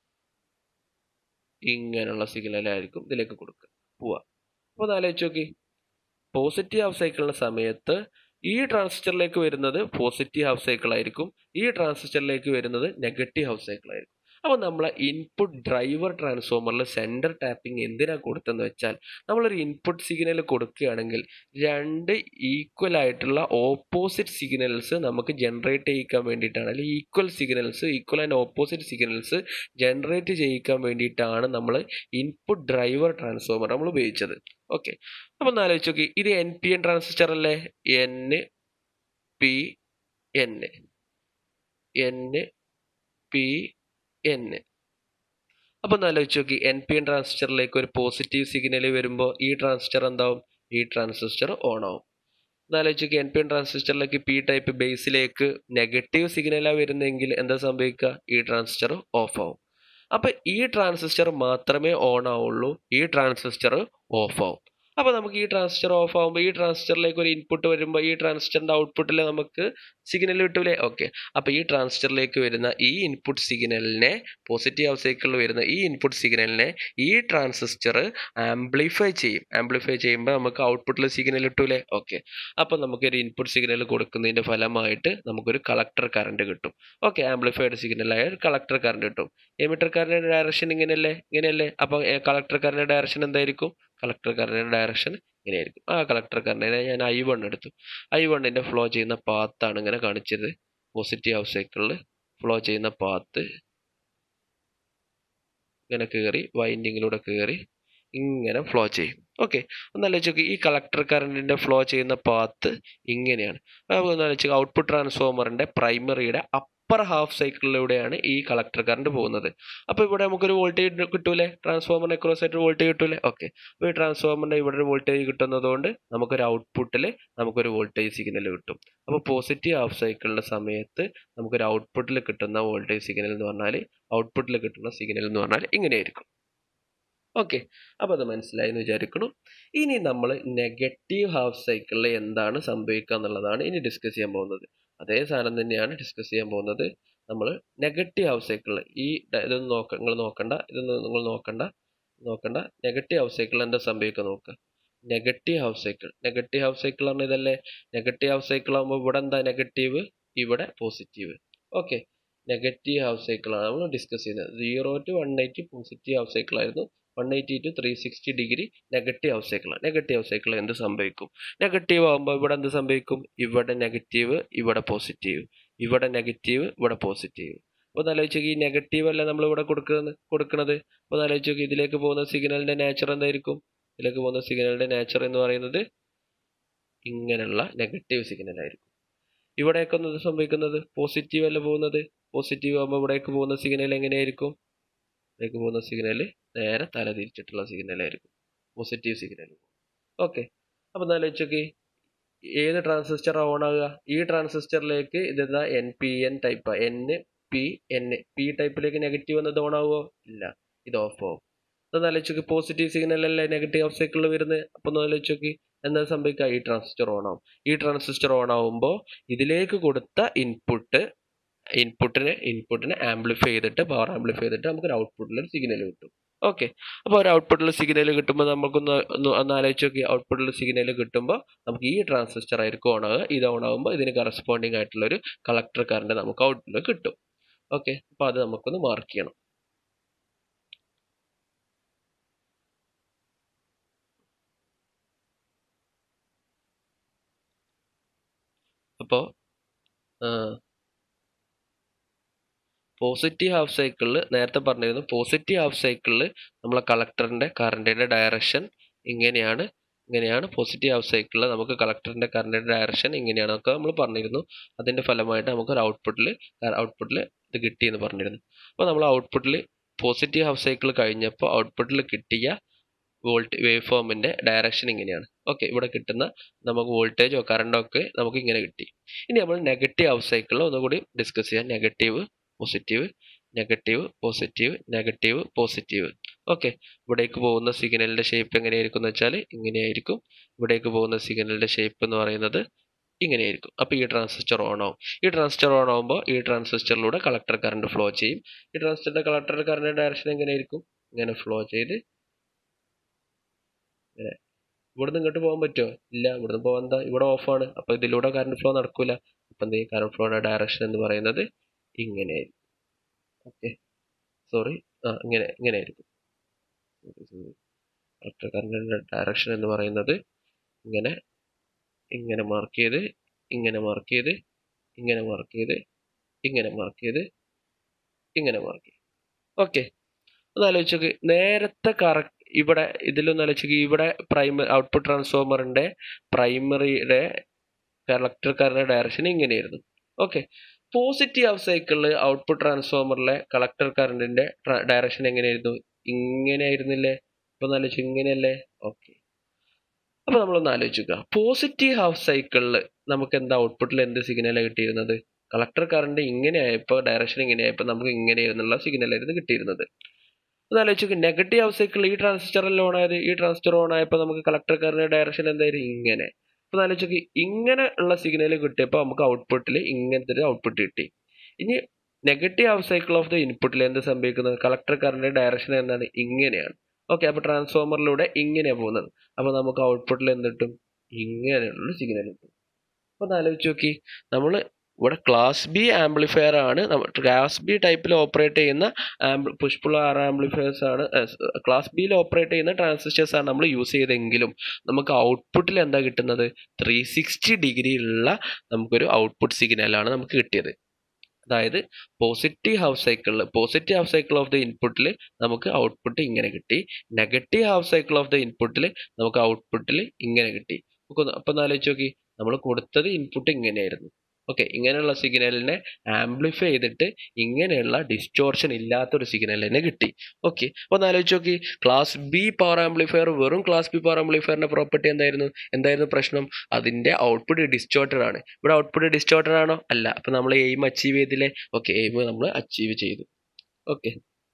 ഇങ്ങനെയുള്ള സിഗ്നലായിരിക്കും ഇതിലേക്ക് കൊടുക്കുക പോവാ അപ്പോൾ ഒന്ന് ആലോചിച്ച് നോക്കി പോസിറ്റീവ് ഹാഫ് സൈക്കിളിൻ്റെ സമയത്ത് ഈ ട്രാൻസിസ്റ്ററിലേക്ക് വരുന്നത് പോസിറ്റീവ് ഹാഫ് സൈക്കിൾ ആയിരിക്കും ഈ ട്രാൻസിസ്റ്ററിലേക്ക് വരുന്നത് നെഗറ്റീവ് ഹാഫ് സൈക്കിൾ ആയിരിക്കും അപ്പോൾ നമ്മളെ ഇൻപുട്ട് ഡ്രൈവർ ട്രാൻസ്ഫോമറിൽ സെൻറ്റർ ടാപ്പിംഗ് എന്തിനാണ് കൊടുത്തതെന്ന് വെച്ചാൽ നമ്മളൊരു ഇൻപുട്ട് സിഗ്നൽ കൊടുക്കുകയാണെങ്കിൽ രണ്ട് ഈക്വൽ ആയിട്ടുള്ള ഓപ്പോസിറ്റ് സിഗ്നൽസ് നമുക്ക് ജനറേറ്റ് ചെയ്യിക്കാൻ വേണ്ടിയിട്ടാണ് അല്ലെങ്കിൽ equal signals equal and opposite signals generate ചെയ്യിക്കാൻ വേണ്ടിയിട്ടാണ് നമ്മൾ ഇൻപുട്ട് ഡ്രൈവർ ട്രാൻസ്ഫോമർ നമ്മൾ ഉപയോഗിച്ചത് ഓക്കെ അപ്പോൾ ഒന്ന് ആലോചിച്ച് നോക്കി ഇത് എൻ പി എൻ ട്രാൻസിസ്റ്റർ അല്ലേ N P N N P N അപ്പോൾ ഒന്ന് ആലോചിച്ച് നോക്കി എൻ പി എൻ ട്രാൻസിസ്റ്ററിലേക്ക് ഒരു പോസിറ്റീവ് സിഗ്നൽ വരുമ്പോൾ ഈ ട്രാൻസിസ്റ്റർ എന്താവും ഈ ട്രാൻസിസ്റ്റർ ഓൺ ആവും എന്നാലോചിച്ച് നോക്കി എൻ പി എൻ ട്രാൻസിസ്റ്ററിലേക്ക് പി ടൈപ്പ് ബേസിലേക്ക് നെഗറ്റീവ് സിഗ്നലാണ് വരുന്നതെങ്കിൽ എന്താ സംഭവിക്കുക ഈ ട്രാൻസിസ്റ്റർ ഓഫ് ആവും അപ്പോൾ ഈ ട്രാൻസിസ്റ്റർ മാത്രമേ ഓൺ ആവുള്ളൂ ഈ ട്രാൻസിസ്റ്റർ ഓഫ് ആവും അപ്പോൾ നമുക്ക് ഈ ട്രാൻസിസ്റ്റർ ഓഫ് ആകുമ്പോൾ ഈ ട്രാൻസിസ്റ്ററിലേക്ക് ഒരു ഇൻപുട്ട് വരുമ്പോൾ ഈ ട്രാൻസിസ്റ്ററിൻ്റെ ഔട്ട്പുട്ടിൽ നമുക്ക് സിഗ്നൽ കിട്ടൂലേ ഓക്കെ അപ്പോൾ ഈ ട്രാൻസിസ്റ്ററിലേക്ക് വരുന്ന ഈ ഇൻപുട്ട് സിഗ്നലിനെ പോസിറ്റീവ് ഹാഫ് സൈക്കിളിൽ വരുന്ന ഈ ഇൻപുട്ട് സിഗ്നലിനെ ഈ ട്രാൻസിസ്റ്റർ ആംപ്ലിഫൈ ചെയ്യും ആംപ്ലിഫൈ ചെയ്യുമ്പോൾ നമുക്ക് ഔട്ട്പുട്ടിൽ സിഗ്നൽ കിട്ടൂലേ ഓക്കെ അപ്പോൾ നമുക്കൊരു ഇൻപുട്ട് സിഗ്നൽ കൊടുക്കുന്നതിൻ്റെ ഫലമായിട്ട് നമുക്കൊരു കളക്ടർ കറണ്ട് കിട്ടും ഓക്കെ ആംപ്ലിഫൈഡ് സിഗ്നലായ ഒരു കളക്ടർ കറണ്ട് കിട്ടും എമിറ്റർ കറണ്ടിൻ്റെ ഡയറക്ഷൻ ഇങ്ങനെയല്ലേ ഇങ്ങനെയല്ലേ അപ്പോൾ കളക്ടർ കറണ്ടിൻ്റെ ഡയറക്ഷൻ എന്തായിരിക്കും കളക്ടർ കറണ്ടിൻ്റെ ഡയറക്ഷൻ ഇങ്ങനെയായിരിക്കും ആ കളക്ടർ കറണ്ടിനെ ഞാൻ ഐ വൺ എടുത്തു ഐ വണ്ണിൻ്റെ ഫ്ലോ ചെയ്യുന്ന പാത്താണ് ഇങ്ങനെ കാണിച്ചത് പോസിറ്റീവ് ഹാഫ് സൈക്കിളിൽ ഫ്ലോ ചെയ്യുന്ന പാത്ത് ഇങ്ങനെ കയറി വൈൻഡിങ്ങിലൂടെ കയറി ഇങ്ങനെ ഫ്ലോ ചെയ്യും ഓക്കെ ഒന്നാലോചിച്ച് നോക്കി ഈ കളക്ടർ കറണ്ടിൻ്റെ ഫ്ലോ ചെയ്യുന്ന പാത്ത് ഇങ്ങനെയാണ് അപ്പോൾ ഒന്നാലോചിച്ച് ഔട്ട്പുട്ട് ട്രാൻസ്ഫോമറിൻ്റെ പ്രൈമറിയുടെ അപ്പർ ഹാഫ് സൈക്കിളിലൂടെയാണ് ഈ കളക്ടർ കറണ്ട് പോകുന്നത് അപ്പോൾ ഇവിടെ നമുക്കൊരു വോൾട്ടേജ് കിട്ടൂലേ ട്രാൻസ്ഫോമറിനെ ക്രോസ് ആയിട്ട് വോൾട്ടേജ് കിട്ടൂലേ ഓക്കെ അപ്പോൾ ഈ ട്രാൻസ്ഫോമറിൻ്റെ ഇവിടെ ഒരു വോൾട്ടേജ് കിട്ടുന്നതുകൊണ്ട് നമുക്കൊരു ഔട്ട്പുട്ടിൽ നമുക്കൊരു വോൾട്ടേജ് സിഗ്നൽ കിട്ടും അപ്പോൾ പോസിറ്റീവ് ഹാഫ് സൈക്കിളിൻ്റെ സമയത്ത് നമുക്കൊരു ഔട്ട്പുട്ടിൽ കിട്ടുന്ന വോൾട്ടേജ് സിഗ്നൽ എന്ന് പറഞ്ഞാൽ ഔട്ട്പുട്ടിൽ കിട്ടുന്ന സിഗ്നൽ എന്ന് പറഞ്ഞാൽ ഇങ്ങനെയായിരിക്കും ഓക്കെ അപ്പോൾ അത് മനസ്സിലായി എന്ന് വിചാരിക്കുന്നു ഇനി നമ്മൾ നെഗറ്റീവ് ഹാഫ് സൈക്കിളിൽ എന്താണ് സംഭവിക്കുക എന്നുള്ളതാണ് ഇനി ഡിസ്കസ് ചെയ്യാൻ പോകുന്നത് അതേ സാധനം തന്നെയാണ് ഡിസ്കസ് ചെയ്യാൻ പോകുന്നത് നമ്മൾ നെഗറ്റീവ് ഹാഫ് സൈക്കിളിൽ ഈ ഇതൊന്നും നോക്ക നിങ്ങൾ നോക്കണ്ട ഇതൊന്നും നിങ്ങൾ നോക്കണ്ട നോക്കണ്ട നെഗറ്റീവ് ഹാഫ് സൈക്കിളിൽ എന്താ സംഭവിക്കുക നോക്കുക negative half cycle negative half cycle ആണ് ഇതല്ലേ നെഗറ്റീവ് ഹാഫ് സൈക്കിൾ ആകുമ്പോൾ ഇവിടെ എന്താ നെഗറ്റീവ് ഇവിടെ പോസിറ്റീവ് ഓക്കെ നെഗറ്റീവ് ഹാഫ് സൈക്കിളാണ് നമ്മൾ ഡിസ്കസ് ചെയ്യുന്നത് zero to one eighty positive half cycle ആയിരുന്നു one eighty to three sixty degree negative half സൈക്കിളാണ് നെഗറ്റീവ് ഹാഫ് സൈക്കിൾ എന്ത് സംഭവിക്കും നെഗറ്റീവ് ആകുമ്പോൾ ഇവിടെ എന്ത് സംഭവിക്കും ഇവിടെ നെഗറ്റീവ് ഇവിടെ പോസിറ്റീവ് ഇവിടെ നെഗറ്റീവ് ഇവിടെ പോസിറ്റീവ് അപ്പോൾ ആലോചിച്ച് ഈ നെഗറ്റീവ് അല്ല നമ്മൾ ഇവിടെ കൊടുക്കുന്നത് കൊടുക്കുന്നത് അപ്പോൾ ആലോചിച്ച് നോക്കി ഇതിലേക്ക് പോകുന്ന സിഗ്നലിൻ്റെ നേച്ചർ എന്തായിരിക്കും ഇതിലേക്ക് പോകുന്ന സിഗ്നലിൻ്റെ നേച്ചർ എന്ന് പറയുന്നത് ഇങ്ങനെയുള്ള നെഗറ്റീവ് സിഗ്നൽ ആയിരിക്കും ഇവിടെയൊക്കെ ഒന്ന് സംഭവിക്കുന്നത് പോസിറ്റീവ് അല്ല പോകുന്നത് പോസിറ്റീവ് ആകുമ്പോൾ ഇവിടേക്ക് പോകുന്ന സിഗ്നൽ എങ്ങനെയായിരിക്കും ഇവിടേക്ക് പോകുന്ന സിഗ്നൽ നേരെ തല തിരിച്ചിട്ടുള്ള സിഗ്നൽ ആയിരിക്കും പോസിറ്റീവ് സിഗ്നൽ ഓക്കെ അപ്പോൾ ആലോചിച്ച് നോക്കി ഏത് ട്രാൻസിസ്റ്റർ ഓൺ ആകുക ഈ ട്രാൻസിസ്റ്ററിലേക്ക് ഇതെന്താ N P N type N P N P ടൈപ്പിലേക്ക് നെഗറ്റീവ് എന്നത് ഓൺ ആവുമോ ഇല്ല ഇത് ഓഫ് ആവും അതൊന്ന് ആലോചിച്ച് നോക്കി പോസിറ്റീവ് സിഗ്നൽ അല്ലേ നെഗറ്റീവ് ഓഫ് സൈക്കിളിൽ വരുന്നത് അപ്പോൾ ഒന്ന് ആലോചിച്ച് നോക്കി എന്താ സംഭവിക്കുക ഈ ട്രാൻസിസ്റ്റർ ഓൺ ആവും ഈ ട്രാൻസിസ്റ്റർ ഓൺ ആവുമ്പോൾ ഇതിലേക്ക് കൊടുത്ത ഇൻപുട്ട് ഇൻപുട്ടിനെ ഇൻപുട്ടിനെ ആംപ്ലിഫൈ ചെയ്തിട്ട് പവർ ആംപ്ലിഫൈ ചെയ്തിട്ട് നമുക്ക് ഒരു ഔട്ട്പുട്ടിൽ ഒരു സിഗ്നൽ കിട്ടും ഓക്കെ അപ്പോൾ ഒരു ഔട്ട്പുട്ടിൽ സിഗ്നൽ കിട്ടുമ്പോൾ നമുക്കൊന്ന് ഒന്ന് ഒന്ന് ആലോചിച്ച് നോക്കി ഔട്ട്പുട്ടിൽ സിഗ്നൽ കിട്ടുമ്പോൾ നമുക്ക് ഈ ട്രാൻസിസ്റ്റർ ആയിരിക്കും ഓൺ ആവുക ഇത് ഓൺ ആകുമ്പോൾ ഇതിന് കറസ്പോണ്ടിങ് ആയിട്ടുള്ള ഒരു കളക്ടർ കറണ്ട് നമുക്ക് ഔട്ട്പുട്ടിൽ കിട്ടും ഓക്കെ അപ്പോൾ അത് നമുക്കൊന്ന് മാർക്ക് ചെയ്യണം അപ്പോൾ പോസിറ്റീവ് ഹാഫ് സൈക്കിളിൽ നേരത്തെ പറഞ്ഞിരുന്നു പോസിറ്റീവ് ഹാഫ് സൈക്കിളിൽ നമ്മളെ കളക്ടറിൻ്റെ കറണ്ടിൻ്റെ ഡയറക്ഷൻ ഇങ്ങനെയാണ് ഇങ്ങനെയാണ് പോസിറ്റീവ് ഹാഫ് സൈക്കിളിൽ നമുക്ക് കളക്ടറിൻ്റെ കറണ്ടിൻ്റെ ഡയറക്ഷൻ ഇങ്ങനെയാണൊക്കെ നമ്മൾ പറഞ്ഞിരുന്നു അതിൻ്റെ ഫലമായിട്ട് നമുക്ക് ഒരു ഔട്ട്പുട്ടിൽ ഔട്ട്പുട്ടിൽ ഇത് കിട്ടിയെന്ന് പറഞ്ഞിരുന്നു അപ്പോൾ നമ്മൾ ഔട്ട്പുട്ടിൽ പോസിറ്റീവ് ഹാഫ് സൈക്കിൾ കഴിഞ്ഞപ്പോൾ ഔട്ട്പുട്ടിൽ കിട്ടിയ വോൾട്ട് വേവ് ഫോമിൻ്റെ ഡയറക്ഷൻ ഇങ്ങനെയാണ് ഓക്കെ ഇവിടെ കിട്ടുന്ന നമുക്ക് വോൾട്ടേജോ കറണ്ടോ ഒക്കെ നമുക്ക് ഇങ്ങനെ കിട്ടി ഇനി നമ്മൾ നെഗറ്റീവ് ഹാഫ് സൈക്കിളിൽ ഒന്നുകൂടി ഡിസ്കസ് ചെയ്യാം negative positive negative positive negative positive okay ഇവിടേക്ക് പോകുന്ന സിഗ്നലിൻ്റെ ഷേപ്പ് എങ്ങനെയായിരിക്കും എന്ന് വെച്ചാൽ ഇങ്ങനെയായിരിക്കും ഇവിടേക്ക് പോകുന്ന സിഗ്നലിൻ്റെ ഷേപ്പ് എന്ന് പറയുന്നത് ഇങ്ങനെയായിരിക്കും അപ്പോൾ ഈ ട്രാൻസിസ്റ്റർ ഓൺ ആവും ഈ ട്രാൻസിസ്റ്റർ ഓൺ ആവുമ്പോൾ ഈ ട്രാൻസിസ്റ്ററിലൂടെ കളക്ടർ കറണ്ട് ഫ്ലോ ചെയ്യും ഈ ട്രാൻസിസ്റ്ററിൻ്റെ കളക്ടർ കറണ്ട് ഡയറക്ഷൻ എങ്ങനെയായിരിക്കും ഇങ്ങനെ ഫ്ലോ ചെയ്ത് ഇങ്ങനെ ഇവിടുന്ന് ഇങ്ങോട്ട് പോകാൻ പറ്റുമോ ഇല്ല ഇവിടുന്ന് പോകാൻ എന്താ ഇവിടെ ഓഫാണ് അപ്പോൾ ഇതിലൂടെ കറണ്ട് ഫ്ലോ നടക്കൂല അപ്പം എന്ത് കറണ്ട് ഫ്ലോയുടെ ഡയറക്ഷൻ എന്ന് പറയുന്നത് ഇങ്ങനെയായിരിക്കും ഓക്കെ സോറി ആ ഇങ്ങനെ ഇങ്ങനെ ആയിരിക്കും കളക്ടർ കറണ്ടിൻ്റെ ഡയറക്ഷൻ എന്ന് പറയുന്നത് ഇങ്ങനെ ഇങ്ങനെ മാർക്ക് ചെയ്ത് ഇങ്ങനെ മാർക്ക് ചെയ്ത് ഇങ്ങനെ മാർക്ക് ചെയ്ത് ഇങ്ങനെ മാർക്ക് ചെയ്ത് ഇങ്ങനെ മാർക്ക് ചെയ്ത് ഓക്കെ ഒന്ന് ആലോചിച്ച് നോക്ക് നേരത്തെ കറക്റ്റ് ഇവിടെ ഇതിലൊന്ന് ആലോചിച്ച് നോക്ക് ഇവിടെ പ്രൈമറി ഔട്ട്പുട്ട് ട്രാൻസ്ഫോമറിൻ്റെ പ്രൈമറിയുടെ കളക്ടർ കറണ്ട് ഡയറക്ഷൻ ഇങ്ങനെയായിരുന്നു ഓക്കെ പോസിറ്റീവ് ഹാഫ് സൈക്കിളിൽ ഔട്ട്പുട്ട് ട്രാൻസ്ഫോമറിലെ കളക്ടർ കറണ്ടിന്റെ ഡയറക്ഷൻ എങ്ങനെയായിരുന്നു ഇങ്ങനെ ആയിരുന്നില്ലേ അപ്പൊ ഒന്ന് ആലോചിച്ച് ഇങ്ങനെയല്ലേ ഓക്കെ അപ്പൊ നമ്മളൊന്ന് ആലോചിക്കുക പോസിറ്റീവ് ഹാഫ് സൈക്കിളിൽ നമുക്ക് എന്താ ഔട്ട്പുട്ടിൽ എന്ത് സിഗ്നലാണ് കിട്ടിയിരുന്നത് കളക്ടർ കറണ്ട് ഇങ്ങനെ ആയപ്പോൾ ഡയറക്ഷൻ ഇങ്ങനെ ആയപ്പോൾ നമുക്ക് ഇങ്ങനെയായിരുന്നുള്ള സിഗ്നലായിരുന്നു കിട്ടിയിരുന്നത് ഒന്ന് ആലോചിക്കുക നെഗറ്റീവ് ഹാഫ് സൈക്കിളിൽ ഈ ട്രാൻസിസ്റ്ററിൽ ഓൺ ആയത് ഈ ട്രാൻസിസ്റ്റർ ഓൺ ആയപ്പോൾ നമുക്ക് കളക്ടർ കറണ്ട് ഡയറക്ഷൻ എന്തായിരുന്നു ഇങ്ങനെ അപ്പോൾ ആലോചിക്കുക ഇങ്ങനെ ഉള്ള സിഗ്നൽ കിട്ടിയപ്പോൾ നമുക്ക് ഔട്ട്പുട്ടിൽ ഇങ്ങനത്തെ ഒരു ഔട്ട്പുട്ട് കിട്ടി ഇനി negative half cycle of the ഇൻപുട്ടിൽ എന്ത് സംഭവിക്കുന്നത് കളക്ടർ കറണ്ട് ഡയറക്ഷൻ എന്താണ് ഇങ്ങനെയാണ് ഓക്കെ അപ്പോൾ ട്രാൻസ്ഫോമറിലൂടെ ഇങ്ങനെയാണ് പോകുന്നത് അപ്പോൾ നമുക്ക് ഔട്ട്പുട്ടിൽ എന്ത് കിട്ടും ഇങ്ങനെയുള്ള സിഗ്നൽ കിട്ടും അപ്പോൾ ഒന്ന് ആലോചിച്ച് നോക്കി നമ്മൾ ഇവിടെ ക്ലാസ് ബി ആംപ്ലിഫയർ ആണ് ക്ലാസ് ബി ടൈപ്പിൽ ഓപ്പറേറ്റ് ചെയ്യുന്ന പുഷ് പുൾ ആർ ആംപ്ലിഫയേഴ്സ് ആണ് ക്ലാസ് ബിയിൽ ഓപ്പറേറ്റ് ചെയ്യുന്ന ട്രാൻസിസ്റ്റേഴ്സ് ആണ് നമ്മൾ യൂസ് ചെയ്തെങ്കിലും നമുക്ക് ഔട്ട്പുട്ടിൽ എന്താ കിട്ടുന്നത് ത്രീ സിക്സ്റ്റി ഡിഗ്രിയിലുള്ള നമുക്കൊരു ഔട്ട്പുട്ട് സിഗ്നലാണ് നമുക്ക് കിട്ടിയത് അതായത് പോസിറ്റീവ് ഹാഫ് സൈക്കിളിൽ positive half cycle of the ഇൻപുട്ടിൽ നമുക്ക് ഔട്ട്പുട്ട് ഇങ്ങനെ കിട്ടി negative half cycle of the ഇൻപുട്ടിൽ നമുക്ക് ഔട്ട്പുട്ടിൽ ഇങ്ങനെ കിട്ടി അപ്പം ഒന്ന് ആലോചിച്ച് നോക്കി നമ്മൾ കൊടുത്തത് ഇൻപുട്ട് ഇങ്ങനെയായിരുന്നു ഓക്കെ ഇങ്ങനെയുള്ള സിഗ്നലിനെ ആംപ്ലിഫൈ ചെയ്തിട്ട് ഇങ്ങനെയുള്ള ഡിസ്റ്റോർഷൻ ഇല്ലാത്തൊരു സിഗ്നൽ തന്നെ കിട്ടി ഓക്കെ അപ്പോൾ ഒന്ന് ആലോചിച്ച് നോക്കി ക്ലാസ് ബി പവർ ആംപ്ലിഫയർ വെറും ക്ലാസ് ബി പവർ ആംപ്ലിഫയറിന്റെ പ്രോപ്പർട്ടി എന്തായിരുന്നു എന്തായിരുന്നു പ്രശ്നം അതിന്റെ ഔട്ട്പുട്ട് ഡിസ്റ്റോർട്ടഡ് ആണ് ഇവിടെ ഔട്ട്പുട്ട് ഡിസ്റ്റോർട്ടഡ് ആണോ അല്ല അപ്പോൾ നമ്മൾ എയിം അച്ചീവ് ചെയ്തില്ലേ ഓക്കെ എയിം നമ്മൾ അച്ചീവ് ചെയ്തു ഓക്കെ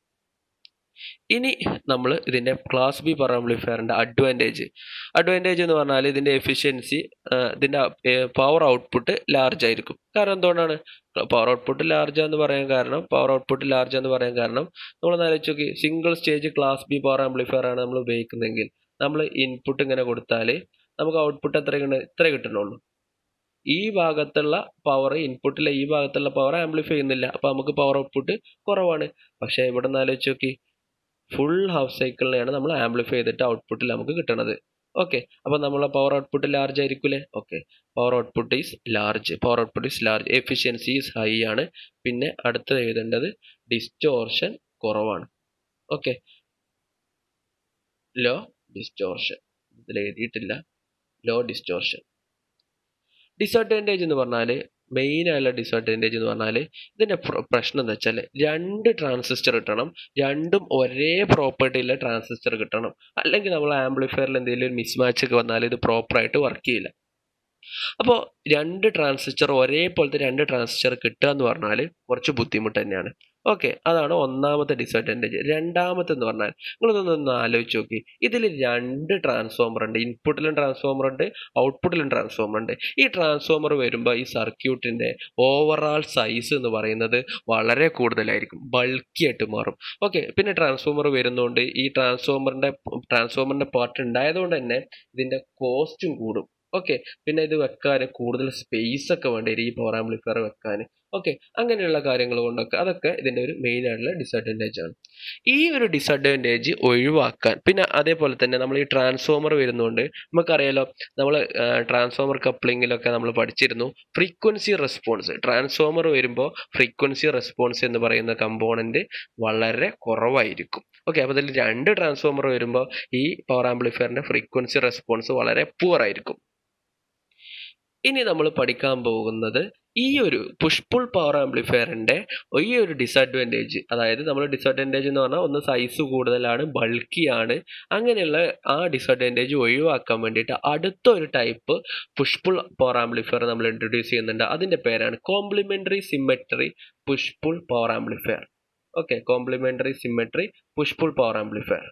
ഇനി നമ്മൾ ഇതിന്റെ ക്ലാസ് ബി പവർ ആംപ്ലിഫയറിന്റെ അഡ്വാൻറ്റേജ് അഡ്വാൻറ്റേജ് എന്ന് പറഞ്ഞാൽ ഇതിന്റെ എഫിഷ്യൻസി ഇതിന്റെ പവർ ഔട്ട്പുട്ട് ലാർജ് ആയിരിക്കും കാരണം എന്തുകൊണ്ടാണ് പവർ ഔട്ട്പുട്ട് ലാർജ് എന്ന് പറയാൻ കാരണം പവർ ഔട്ട്പുട്ട് ലാർജ് എന്ന് പറയാൻ കാരണം നമ്മൾ ആലോചിച്ച് നോക്കി single stage class B power amplifier ആണ് നമ്മൾ ഉപയോഗിക്കുന്നതെങ്കിൽ നമ്മൾ ഇൻപുട്ട് ഇങ്ങനെ കൊടുത്താൽ നമുക്ക് ഔട്ട്പുട്ട് എത്ര ഇത്ര കിട്ടണുള്ളൂ ഈ ഭാഗത്തുള്ള പവർ ഇൻപുട്ടിലെ ഈ ഭാഗത്തുള്ള പവർ ആംപ്ലിഫൈ ചെയ്യുന്നില്ല അപ്പോൾ നമുക്ക് പവർ ഔട്ട്പുട്ട് കുറവാണ് പക്ഷേ ഇവിടെ നിന്ന് ആലോചിച്ച് നോക്കി ഫുൾ ഹാഫ് സൈക്കിളിനെയാണ് നമ്മൾ ആംപ്ലിഫൈ ചെയ്തിട്ട് ഔട്ട്പുട്ടിൽ നമുക്ക് കിട്ടണത് ഓക്കെ അപ്പോൾ നമ്മളെ പവർ ഔട്ട്പുട്ട് ലാർജ് ആയിരിക്കൂലേ okay power output is large power output is large efficiency is high ആണ് പിന്നെ അടുത്തത് എഴുതേണ്ടത് ഡിസ്റ്റോർഷൻ കുറവാണ് ഓക്കെ ലോ ഡിസ്റ്റോർഷൻ ഇതിൽ എഴുതിയിട്ടില്ല ലോ ഡിസ്റ്റോർഷൻ ഡിസഡ്വാൻറ്റേജ് എന്ന് പറഞ്ഞാൽ മെയിൻ ആയുള്ള ഡിസഡ്വാൻറ്റേജ് എന്ന് പറഞ്ഞാൽ ഇതിൻ്റെ പ്രശ്നം എന്താ വെച്ചാൽ രണ്ട് ട്രാൻസിസ്റ്റർ കിട്ടണം രണ്ടും ഒരേ പ്രോപ്പർട്ടിയിലെ ട്രാൻസിസ്റ്റർ കിട്ടണം അല്ലെങ്കിൽ നമ്മൾ ആംപ്ലിഫയറിൽ എന്തെങ്കിലും ഒരു മിസ്മാച്ച് ഒക്കെ വന്നാൽ ഇത് പ്രോപ്പറായിട്ട് വർക്ക് ചെയ്യില്ല അപ്പോൾ രണ്ട് ട്രാൻസിസ്റ്റർ ഒരേപോലത്തെ രണ്ട് ട്രാൻസിസ്റ്റർ കിട്ടുക എന്ന് പറഞ്ഞാൽ കുറച്ച് ബുദ്ധിമുട്ട് തന്നെയാണ് ഓക്കെ അതാണ് ഒന്നാമത്തെ ഡിസഡ്വാൻറ്റേജ് രണ്ടാമത്തെ എന്ന് പറഞ്ഞാൽ നിങ്ങളിതൊന്ന് ആലോചിച്ച് നോക്കി ഇതിൽ രണ്ട് ട്രാൻസ്ഫോമർ ഉണ്ട് ഇൻപുട്ടിലും ട്രാൻസ്ഫോമർ ഉണ്ട് ഔട്ട്പുട്ടിലും ട്രാൻസ്ഫോമർ ഉണ്ട് ഈ ട്രാൻസ്ഫോമർ വരുമ്പോൾ ഈ സർക്യൂട്ടിൻ്റെ ഓവറാൾ സൈസ് എന്ന് പറയുന്നത് വളരെ കൂടുതലായിരിക്കും ബൾക്കി ആയിട്ട് മാറും ഓക്കെ പിന്നെ ട്രാൻസ്ഫോമർ വരുന്നതുകൊണ്ട് ഈ ട്രാൻസ്ഫോമറിൻ്റെ ട്രാൻസ്ഫോമറിൻ്റെ പാർട്ട് ഉണ്ടായതുകൊണ്ട് തന്നെ ഇതിൻ്റെ കോസ്റ്റും കൂടും ഓക്കെ പിന്നെ ഇത് വെക്കാൻ കൂടുതൽ സ്പേസ് ഒക്കെ വേണ്ടി വരും ഈ പവർ ആംപ്ലിഫയർ വെക്കാൻ ഓക്കെ അങ്ങനെയുള്ള കാര്യങ്ങൾ കൊണ്ടൊക്കെ അതൊക്കെ ഇതിൻ്റെ ഒരു മെയിൻ ആയിട്ടുള്ള ഡിസഡ്വാൻറ്റേജ് ആണ് ഈ ഒരു ഡിസഡ്വാൻറ്റേജ് ഒഴിവാക്കാൻ പിന്നെ അതേപോലെ തന്നെ നമ്മൾ ഈ ട്രാൻസ്ഫോമർ വരുന്നതുകൊണ്ട് നമുക്കറിയാലോ നമ്മൾ ട്രാൻസ്ഫോമർ കപ്ലിങ്ങിലൊക്കെ നമ്മൾ പഠിച്ചിരുന്നു ഫ്രീക്വൻസി റെസ്പോൺസ് ട്രാൻസ്ഫോമർ വരുമ്പോൾ ഫ്രീക്വൻസി റെസ്പോൺസ് എന്ന് പറയുന്ന കമ്പോണൻറ്റ് വളരെ കുറവായിരിക്കും ഓക്കെ അപ്പോൾ ഇതിൽ രണ്ട് ട്രാൻസ്ഫോമർ വരുമ്പോൾ ഈ പവർ ആംപ്ലിഫയറിൻ്റെ ഫ്രീക്വൻസി റെസ്പോൺസ് വളരെ പുവർ ആയിരിക്കും ഇനി നമ്മൾ പഠിക്കാൻ പോകുന്നത് ഈ ഒരു പുഷ് പുൾ പവർ ആംപ്ലിഫയറിൻ്റെ ഈ ഒരു ഡിസഡ്വാൻറ്റേജ് അതായത് നമ്മൾ ഡിസഡ്വാൻറ്റേജ് എന്ന് പറഞ്ഞാൽ ഒന്ന് സൈസ് കൂടുതലാണ് ബൾക്കിയാണ് അങ്ങനെയുള്ള ആ ഡിസഡ്വാൻറ്റേജ് ഒഴിവാക്കാൻ വേണ്ടിയിട്ട് അടുത്ത ഒരു type push pull power amplifier നമ്മൾ ഇൻട്രൊഡ്യൂസ് ചെയ്യുന്നുണ്ട് അതിൻ്റെ പേരാണ് complementary symmetry push pull power amplifier okay complementary symmetry push pull power amplifier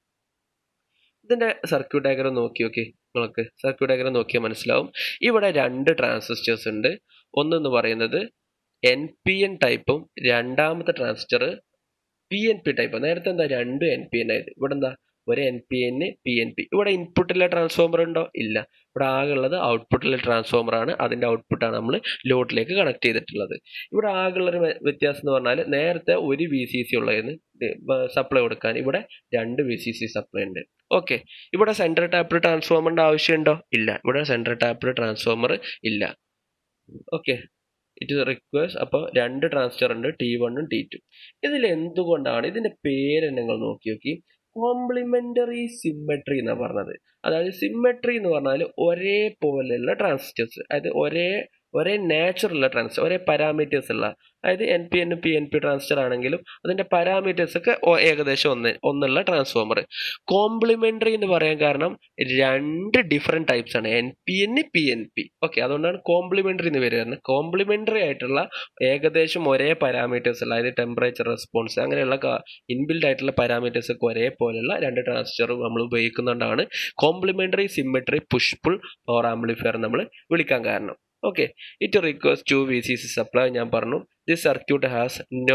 ഇതിൻ്റെ സർക്യൂട്ട് ഡയഗ്രം നോക്കി നോക്കി നിങ്ങൾക്ക് സർക്യൂട്ട് ഡയഗ്രം നോക്കിയാൽ മനസ്സിലാവും ഇവിടെ രണ്ട് ട്രാൻസിസ്റ്റേഴ്സ് ഉണ്ട് ഒന്നെന്ന് പറയുന്നത് എൻ പി എൻ ടൈപ്പും രണ്ടാമത്തെ transistor P N P type നേരത്തെ എന്താ രണ്ട് എൻ പി എൻ ആയത് ഇവിടെ എന്താ ഒരു N P N P N P ഇവിടെ ഇൻപുട്ടിലെ ട്രാൻസ്ഫോമർ ഉണ്ടോ ഇല്ല ഇവിടെ ആകെ ഉള്ളത് ഔട്ട്പുട്ടിലെ ട്രാൻസ്ഫോമർ ആണ് അതിൻ്റെ ഔട്ട്പുട്ടാണ് നമ്മൾ ലോഡിലേക്ക് കണക്ട് ചെയ്തിട്ടുള്ളത് ഇവിടെ ആകെയുള്ളൊരു വ്യത്യാസം എന്ന് പറഞ്ഞാൽ നേരത്തെ ഒരു വി സി സി ഉള്ളതിന് സപ്ലൈ കൊടുക്കാൻ ഇവിടെ രണ്ട് വി സി സി സപ്ലൈ ഉണ്ട് ഓക്കെ ഇവിടെ സെൻട്രൽ ടാപ്പിൽ ട്രാൻസ്ഫോമറിൻ്റെ ആവശ്യമുണ്ടോ ഇല്ല ഇവിടെ സെൻട്രൽ ടാപ്പിൽ ട്രാൻസ്ഫോമർ ഇല്ല ഓക്കെ ഇറ്റ് റിക്വയർസ് അപ്പോൾ രണ്ട് ട്രാൻസ്ഫർ ഉണ്ട് ടി വണ്ണും ടി ടു ഇതിൽ എന്തുകൊണ്ടാണ് ഇതിൻ്റെ പേര് നിങ്ങൾ നോക്കി നോക്കി കോംപ്ലിമെൻ്ററി സിമ്മട്രി എന്നാണ് പറഞ്ഞത് അതായത് സിമ്മട്രി എന്ന് പറഞ്ഞാൽ ഒരേപോലെയുള്ള ട്രാൻസിസ്റ്റേഴ്സ് അതായത് ഒരേ ഒരേ നാച്ചുറലുള്ള ട്രാൻസിസ്റ്റർ ഒരേ പാരാമീറ്റേഴ്സ് ഉള്ള അതായത് N P N P N P transistor ആണെങ്കിലും അതിൻ്റെ പാരാമീറ്റേഴ്സ് ഒക്കെ ഏകദേശം ഒന്ന് ഒന്നുള്ള ട്രാൻസ്ഫോമർ കോംപ്ലിമെൻ്ററി എന്ന് പറയാൻ കാരണം രണ്ട് ഡിഫറെൻറ്റ് ടൈപ്സ് ആണ് N P N P N P okay അതുകൊണ്ടാണ് കോംപ്ലിമെൻ്ററി എന്ന് പേര് വരുന്നത് കോംപ്ലിമെൻ്ററി ആയിട്ടുള്ള ഏകദേശം ഒരേ പാരാമീറ്റേഴ്സ് ഉള്ള അതായത് ടെമ്പറേച്ചർ റെസ്പോൺസ് അങ്ങനെയുള്ള ഇൻബിൽഡ് ആയിട്ടുള്ള പാരാമീറ്റേഴ്സ് ഒക്കെ ഒരേപോലെയുള്ള രണ്ട് ട്രാൻസിസ്റ്റർ നമ്മൾ ഉപയോഗിക്കുന്നതുകൊണ്ടാണ് complementary symmetry push pull power amplifier നമ്മൾ വിളിക്കാൻ കാരണം okay it request two V C C supply ഞാൻ പറഞ്ഞു this circuit has no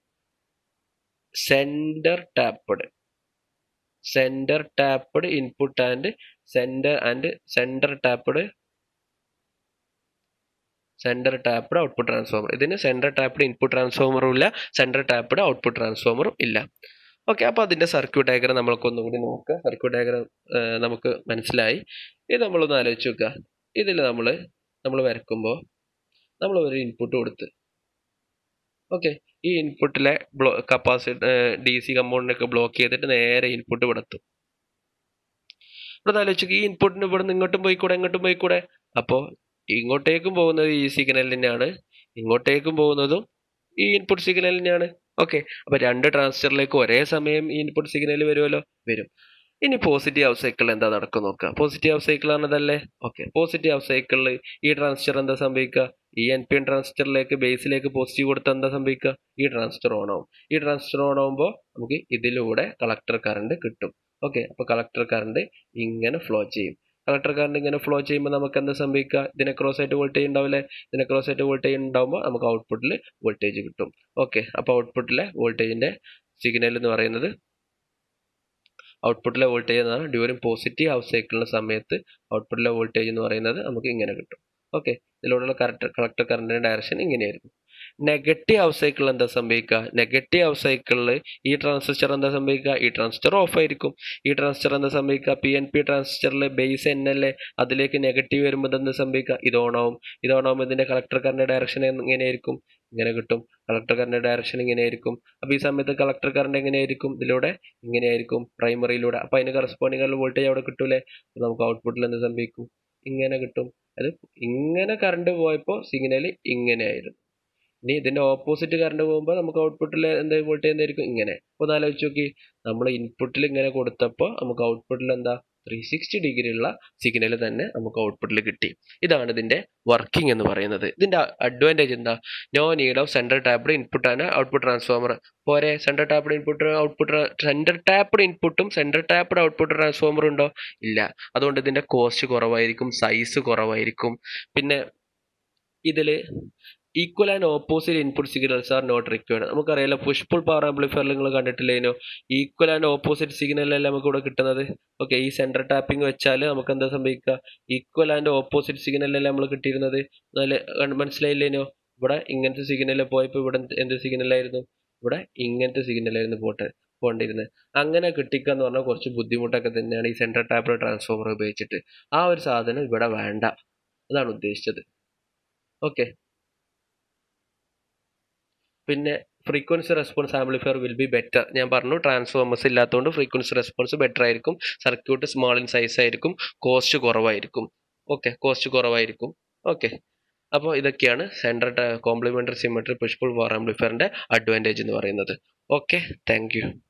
center tapped center tapped input and center and center tapped center tapped output transformer ഇതിന് സെൻറ്റർ ടാപ്പഡ് ഇൻപുട്ട് ട്രാൻസ്ഫോമറും ഇല്ല സെൻറ്റർ ടാപ്പഡ് ഔട്ട്പുട്ട് ട്രാൻസ്ഫോമറും ഇല്ല ഓക്കെ അപ്പോൾ അതിൻ്റെ സർക്യൂട്ട് ഡയഗ്രം നമ്മൾക്കൊന്നും കൂടി നോക്കുക സർക്യൂട്ട് ഡയഗ്രം നമുക്ക് മനസ്സിലായി ഇത് നമ്മളൊന്ന് ആലോചിച്ച് നോക്കുക ഇതിൽ നമ്മൾ നമ്മൾ വരക്കുമ്പോൾ നമ്മൾ ഒരു ഇൻപുട്ട് കൊടുത്ത് ഓക്കെ ഈ ഇൻപുട്ടിലെ ബ്ലോ കപ്പാസിറ്റി ഡി സി കമ്പൗണ്ടിനൊക്കെ ബ്ലോക്ക് ചെയ്തിട്ട് നേരെ ഇൻപുട്ട് വിടത്തും ഇവിടെ ആലോചിച്ചു ഈ ഇൻപുട്ടിന് ഇവിടെ നിന്ന് ഇങ്ങോട്ടും പോയിക്കൂടെ ഇങ്ങോട്ടും പോയിക്കൂടെ അപ്പോൾ ഇങ്ങോട്ടേക്കും പോകുന്നത് ഈ സിഗ്നൽ തന്നെയാണ് ഇങ്ങോട്ടേക്കും പോകുന്നതും ഈ ഇൻപുട്ട് സിഗ്നൽ തന്നെയാണ് ഓക്കെ അപ്പോൾ രണ്ട് ട്രാൻസിസ്റ്ററിലേക്ക് ഒരേ സമയം ഈ ഇൻപുട്ട് സിഗ്നൽ വരുമല്ലോ വരും ഇനി പോസിറ്റീവ് ഹൗസ് സൈക്കിളിൽ എന്താ നടക്കും നോക്കുക പോസിറ്റീവ് ഹൗസ് സൈക്കിൾ ആണതല്ലേ ഓക്കെ പോസിറ്റീവ് ഹൗസ് സൈക്കിളിൽ ഈ ട്രാൻസിസ്റ്റർ എന്താ സംഭവിക്കുക ഈ എൻ പി എൻ ട്രാൻസിസ്റ്ററിലേക്ക് ബേസിലേക്ക് പോസിറ്റീവ് കൊടുത്താൽ എന്താ സംഭവിക്കുക ഈ ട്രാൻസിസ്റ്റർ ഓൺ ആവും ഈ ട്രാൻസിസ്റ്റർ ഓൺ ആവുമ്പോൾ നമുക്ക് ഇതിലൂടെ കളക്ടർ കറണ്ട് കിട്ടും ഓക്കെ അപ്പോൾ കളക്ടർ കറണ്ട് ഇങ്ങനെ ഫ്ലോ ചെയ്യും കളക്ടർ കറണ്ട് ഇങ്ങനെ ഫ്ലോ ചെയ്യുമ്പോൾ നമുക്ക് എന്താ സംഭവിക്കുക ഇതിനെ ക്രോസ് ആയിട്ട് വോൾട്ടേജ് ഉണ്ടാവില്ലേ ഇതിനെ ക്രോസ് ആയിട്ട് വോൾട്ടേജ് ഉണ്ടാകുമ്പോൾ നമുക്ക് ഔട്ട്പുട്ടിൽ വോൾട്ടേജ് കിട്ടും ഓക്കെ അപ്പോൾ ഔട്ട്പുട്ടിലെ വോൾട്ടേജിൻ്റെ സിഗ്നൽ എന്ന് പറയുന്നത് ഔട്ട്പുട്ടിലെ വോൾട്ടേജ് എന്ന് പറഞ്ഞാൽ ഡ്യൂറിങ് പോസിറ്റീവ് ഹൗസ് സൈക്കിളിൻ്റെ സമയത്ത് ഔട്ട്പുട്ടിലെ വോൾട്ടേജ് എന്ന് പറയുന്നത് നമുക്ക് ഇങ്ങനെ കിട്ടും ഓക്കെ ഇതിലൂടെയുള്ള കറക്റ്റ് കളക്ടർ കറണ്ടിൻ്റെ ഡയറക്ഷൻ ഇങ്ങനെയായിരിക്കും നെഗറ്റീവ് ഹൗസ് സൈക്കിൾ എന്താ സംഭവിക്കുക നെഗറ്റീവ് ഹൗസ് സൈക്കിളിൽ ഈ ട്രാൻസിസ്റ്റർ എന്താ സംഭവിക്കുക ഈ ട്രാൻസിസ്റ്റർ ഓഫ് ആയിരിക്കും ഈ ട്രാൻസിസ്റ്റർ എന്താ സംഭവിക്കുക പി എൻ പി ട്രാൻസിസ്റ്ററിൽ ബേസ് എൻ അല്ലേ അതിലേക്ക് നെഗറ്റീവ് വരുമ്പോൾ എന്താ സംഭവിക്കുക ഇത് ഓണാവും ഇത് ഓണാവുമ്പോൾ ഇതിൻ്റെ കളക്ടർ കറണ്ട് ഡയറക്ഷൻ എങ്ങനെയായിരിക്കും ഇങ്ങനെ കിട്ടും കളക്ടർ കറണ്ട് ഡയറക്ഷൻ ഇങ്ങനെയായിരിക്കും അപ്പോൾ ഈ സമയത്ത് കളക്ടർ കറണ്ട് എങ്ങനെയായിരിക്കും ഇതിലൂടെ ഇങ്ങനെയായിരിക്കും പ്രൈമറിയിലൂടെ അപ്പോൾ അതിന് കറസ്പോണ്ടിങ് ആയിട്ടുള്ള വോൾട്ടേജ് അവിടെ കിട്ടൂലേ അപ്പോൾ നമുക്ക് ഔട്ട്പുട്ടിൽ എന്ത് സംഭവിക്കും ഇങ്ങനെ കിട്ടും അത് ഇങ്ങനെ കറണ്ട് പോയപ്പോൾ സിഗ്നൽ ഇങ്ങനെയായിരുന്നു ഇനി ഇതിൻ്റെ ഓപ്പോസിറ്റ് കറണ്ട് പോകുമ്പോൾ നമുക്ക് ഔട്ട്പുട്ടിൽ എന്താ വോൾട്ടേജ് എന്തായിരിക്കും ഇങ്ങനെ അപ്പോൾ ഒന്ന് ആലോചിച്ച് നോക്കി നമ്മൾ ഇൻപുട്ടിൽ ഇങ്ങനെ കൊടുത്തപ്പോൾ നമുക്ക് ഔട്ട്പുട്ടിൽ എന്താ ത്രീ സിക്സ്റ്റി ഡിഗ്രി ഉള്ള സിഗ്നൽ തന്നെ നമുക്ക് ഔട്ട്പുട്ടിൽ കിട്ടി ഇതാണ് ഇതിൻ്റെ വർക്കിംഗ് എന്ന് പറയുന്നത് ഇതിൻ്റെ അഡ്വാൻറ്റേജ് എന്താ no need of central tapped input and output transformer പോരെ central tapped input output central tapped ഇൻപുട്ടും സെൻട്രൽ ടാപ്ഡ് ഔട്ട്പുട്ട് ട്രാൻസ്ഫോമറും ഉണ്ടോ ഇല്ല അതുകൊണ്ട് ഇതിൻ്റെ കോസ്റ്റ് കുറവായിരിക്കും സൈസ് കുറവായിരിക്കും പിന്നെ ഇതിൽ equal and opposite input signals are not required നമുക്കറിയാലോ പുഷ് പുൾ പവർ ആംപ്ലിഫയർ നിങ്ങൾ കണ്ടിട്ടില്ലേനോ ഈക്വൽ ആൻഡ് ഓപ്പോസിറ്റ് സിഗ്നൽ അല്ലേ നമുക്ക് ഇവിടെ കിട്ടുന്നത് ഓക്കെ ഈ സെൻറ്റർ ടാപ്പിംഗ് വെച്ചാൽ നമുക്ക് എന്താ സംഭവിക്കുക ഈക്വൽ ആൻഡ് ഓപ്പോസിറ്റ് സിഗ്നൽ അല്ലേ നമ്മൾ കിട്ടിയിരുന്നത് നല്ല മനസ്സിലായില്ലേനോ ഇവിടെ ഇങ്ങനത്തെ സിഗ്നൽ പോയപ്പോൾ ഇവിടെ എന്ത് എന്ത് സിഗ്നലായിരുന്നു ഇവിടെ ഇങ്ങനത്തെ സിഗ്നലായിരുന്നു പോട്ടെ പോണ്ടിരുന്നത് അങ്ങനെ കിട്ടിക്കുക എന്ന് പറഞ്ഞാൽ കുറച്ച് ബുദ്ധിമുട്ടൊക്കെ തന്നെയാണ് ഈ സെൻട്രൽ ടാപ്പർ ട്രാൻസ്ഫോമർ ഉപയോഗിച്ചിട്ട് ആ ഒരു സാധനം ഇവിടെ വേണ്ട അതാണ് ഉദ്ദേശിച്ചത് ഓക്കെ പിന്നെ frequency response amplifier will be better ഞാൻ പറഞ്ഞു ട്രാൻസ്ഫോമേഴ്സ് ഇല്ലാത്തതുകൊണ്ട് ഫ്രീക്വൻസി റെസ്പോൺസ് ബെറ്റർ ആയിരിക്കും സർക്യൂട്ട് സ്മാൾ ഇൻ സൈസ് ആയിരിക്കും കോസ്റ്റ് കുറവായിരിക്കും ഓക്കെ കോസ്റ്റ് കുറവായിരിക്കും ഓക്കെ അപ്പോൾ ഇതൊക്കെയാണ് central complementary symmetry push pull power ആംപ്ലിഫയറിൻ്റെ അഡ്വാൻറ്റേജ് എന്ന് പറയുന്നത് ഓക്കെ താങ്ക്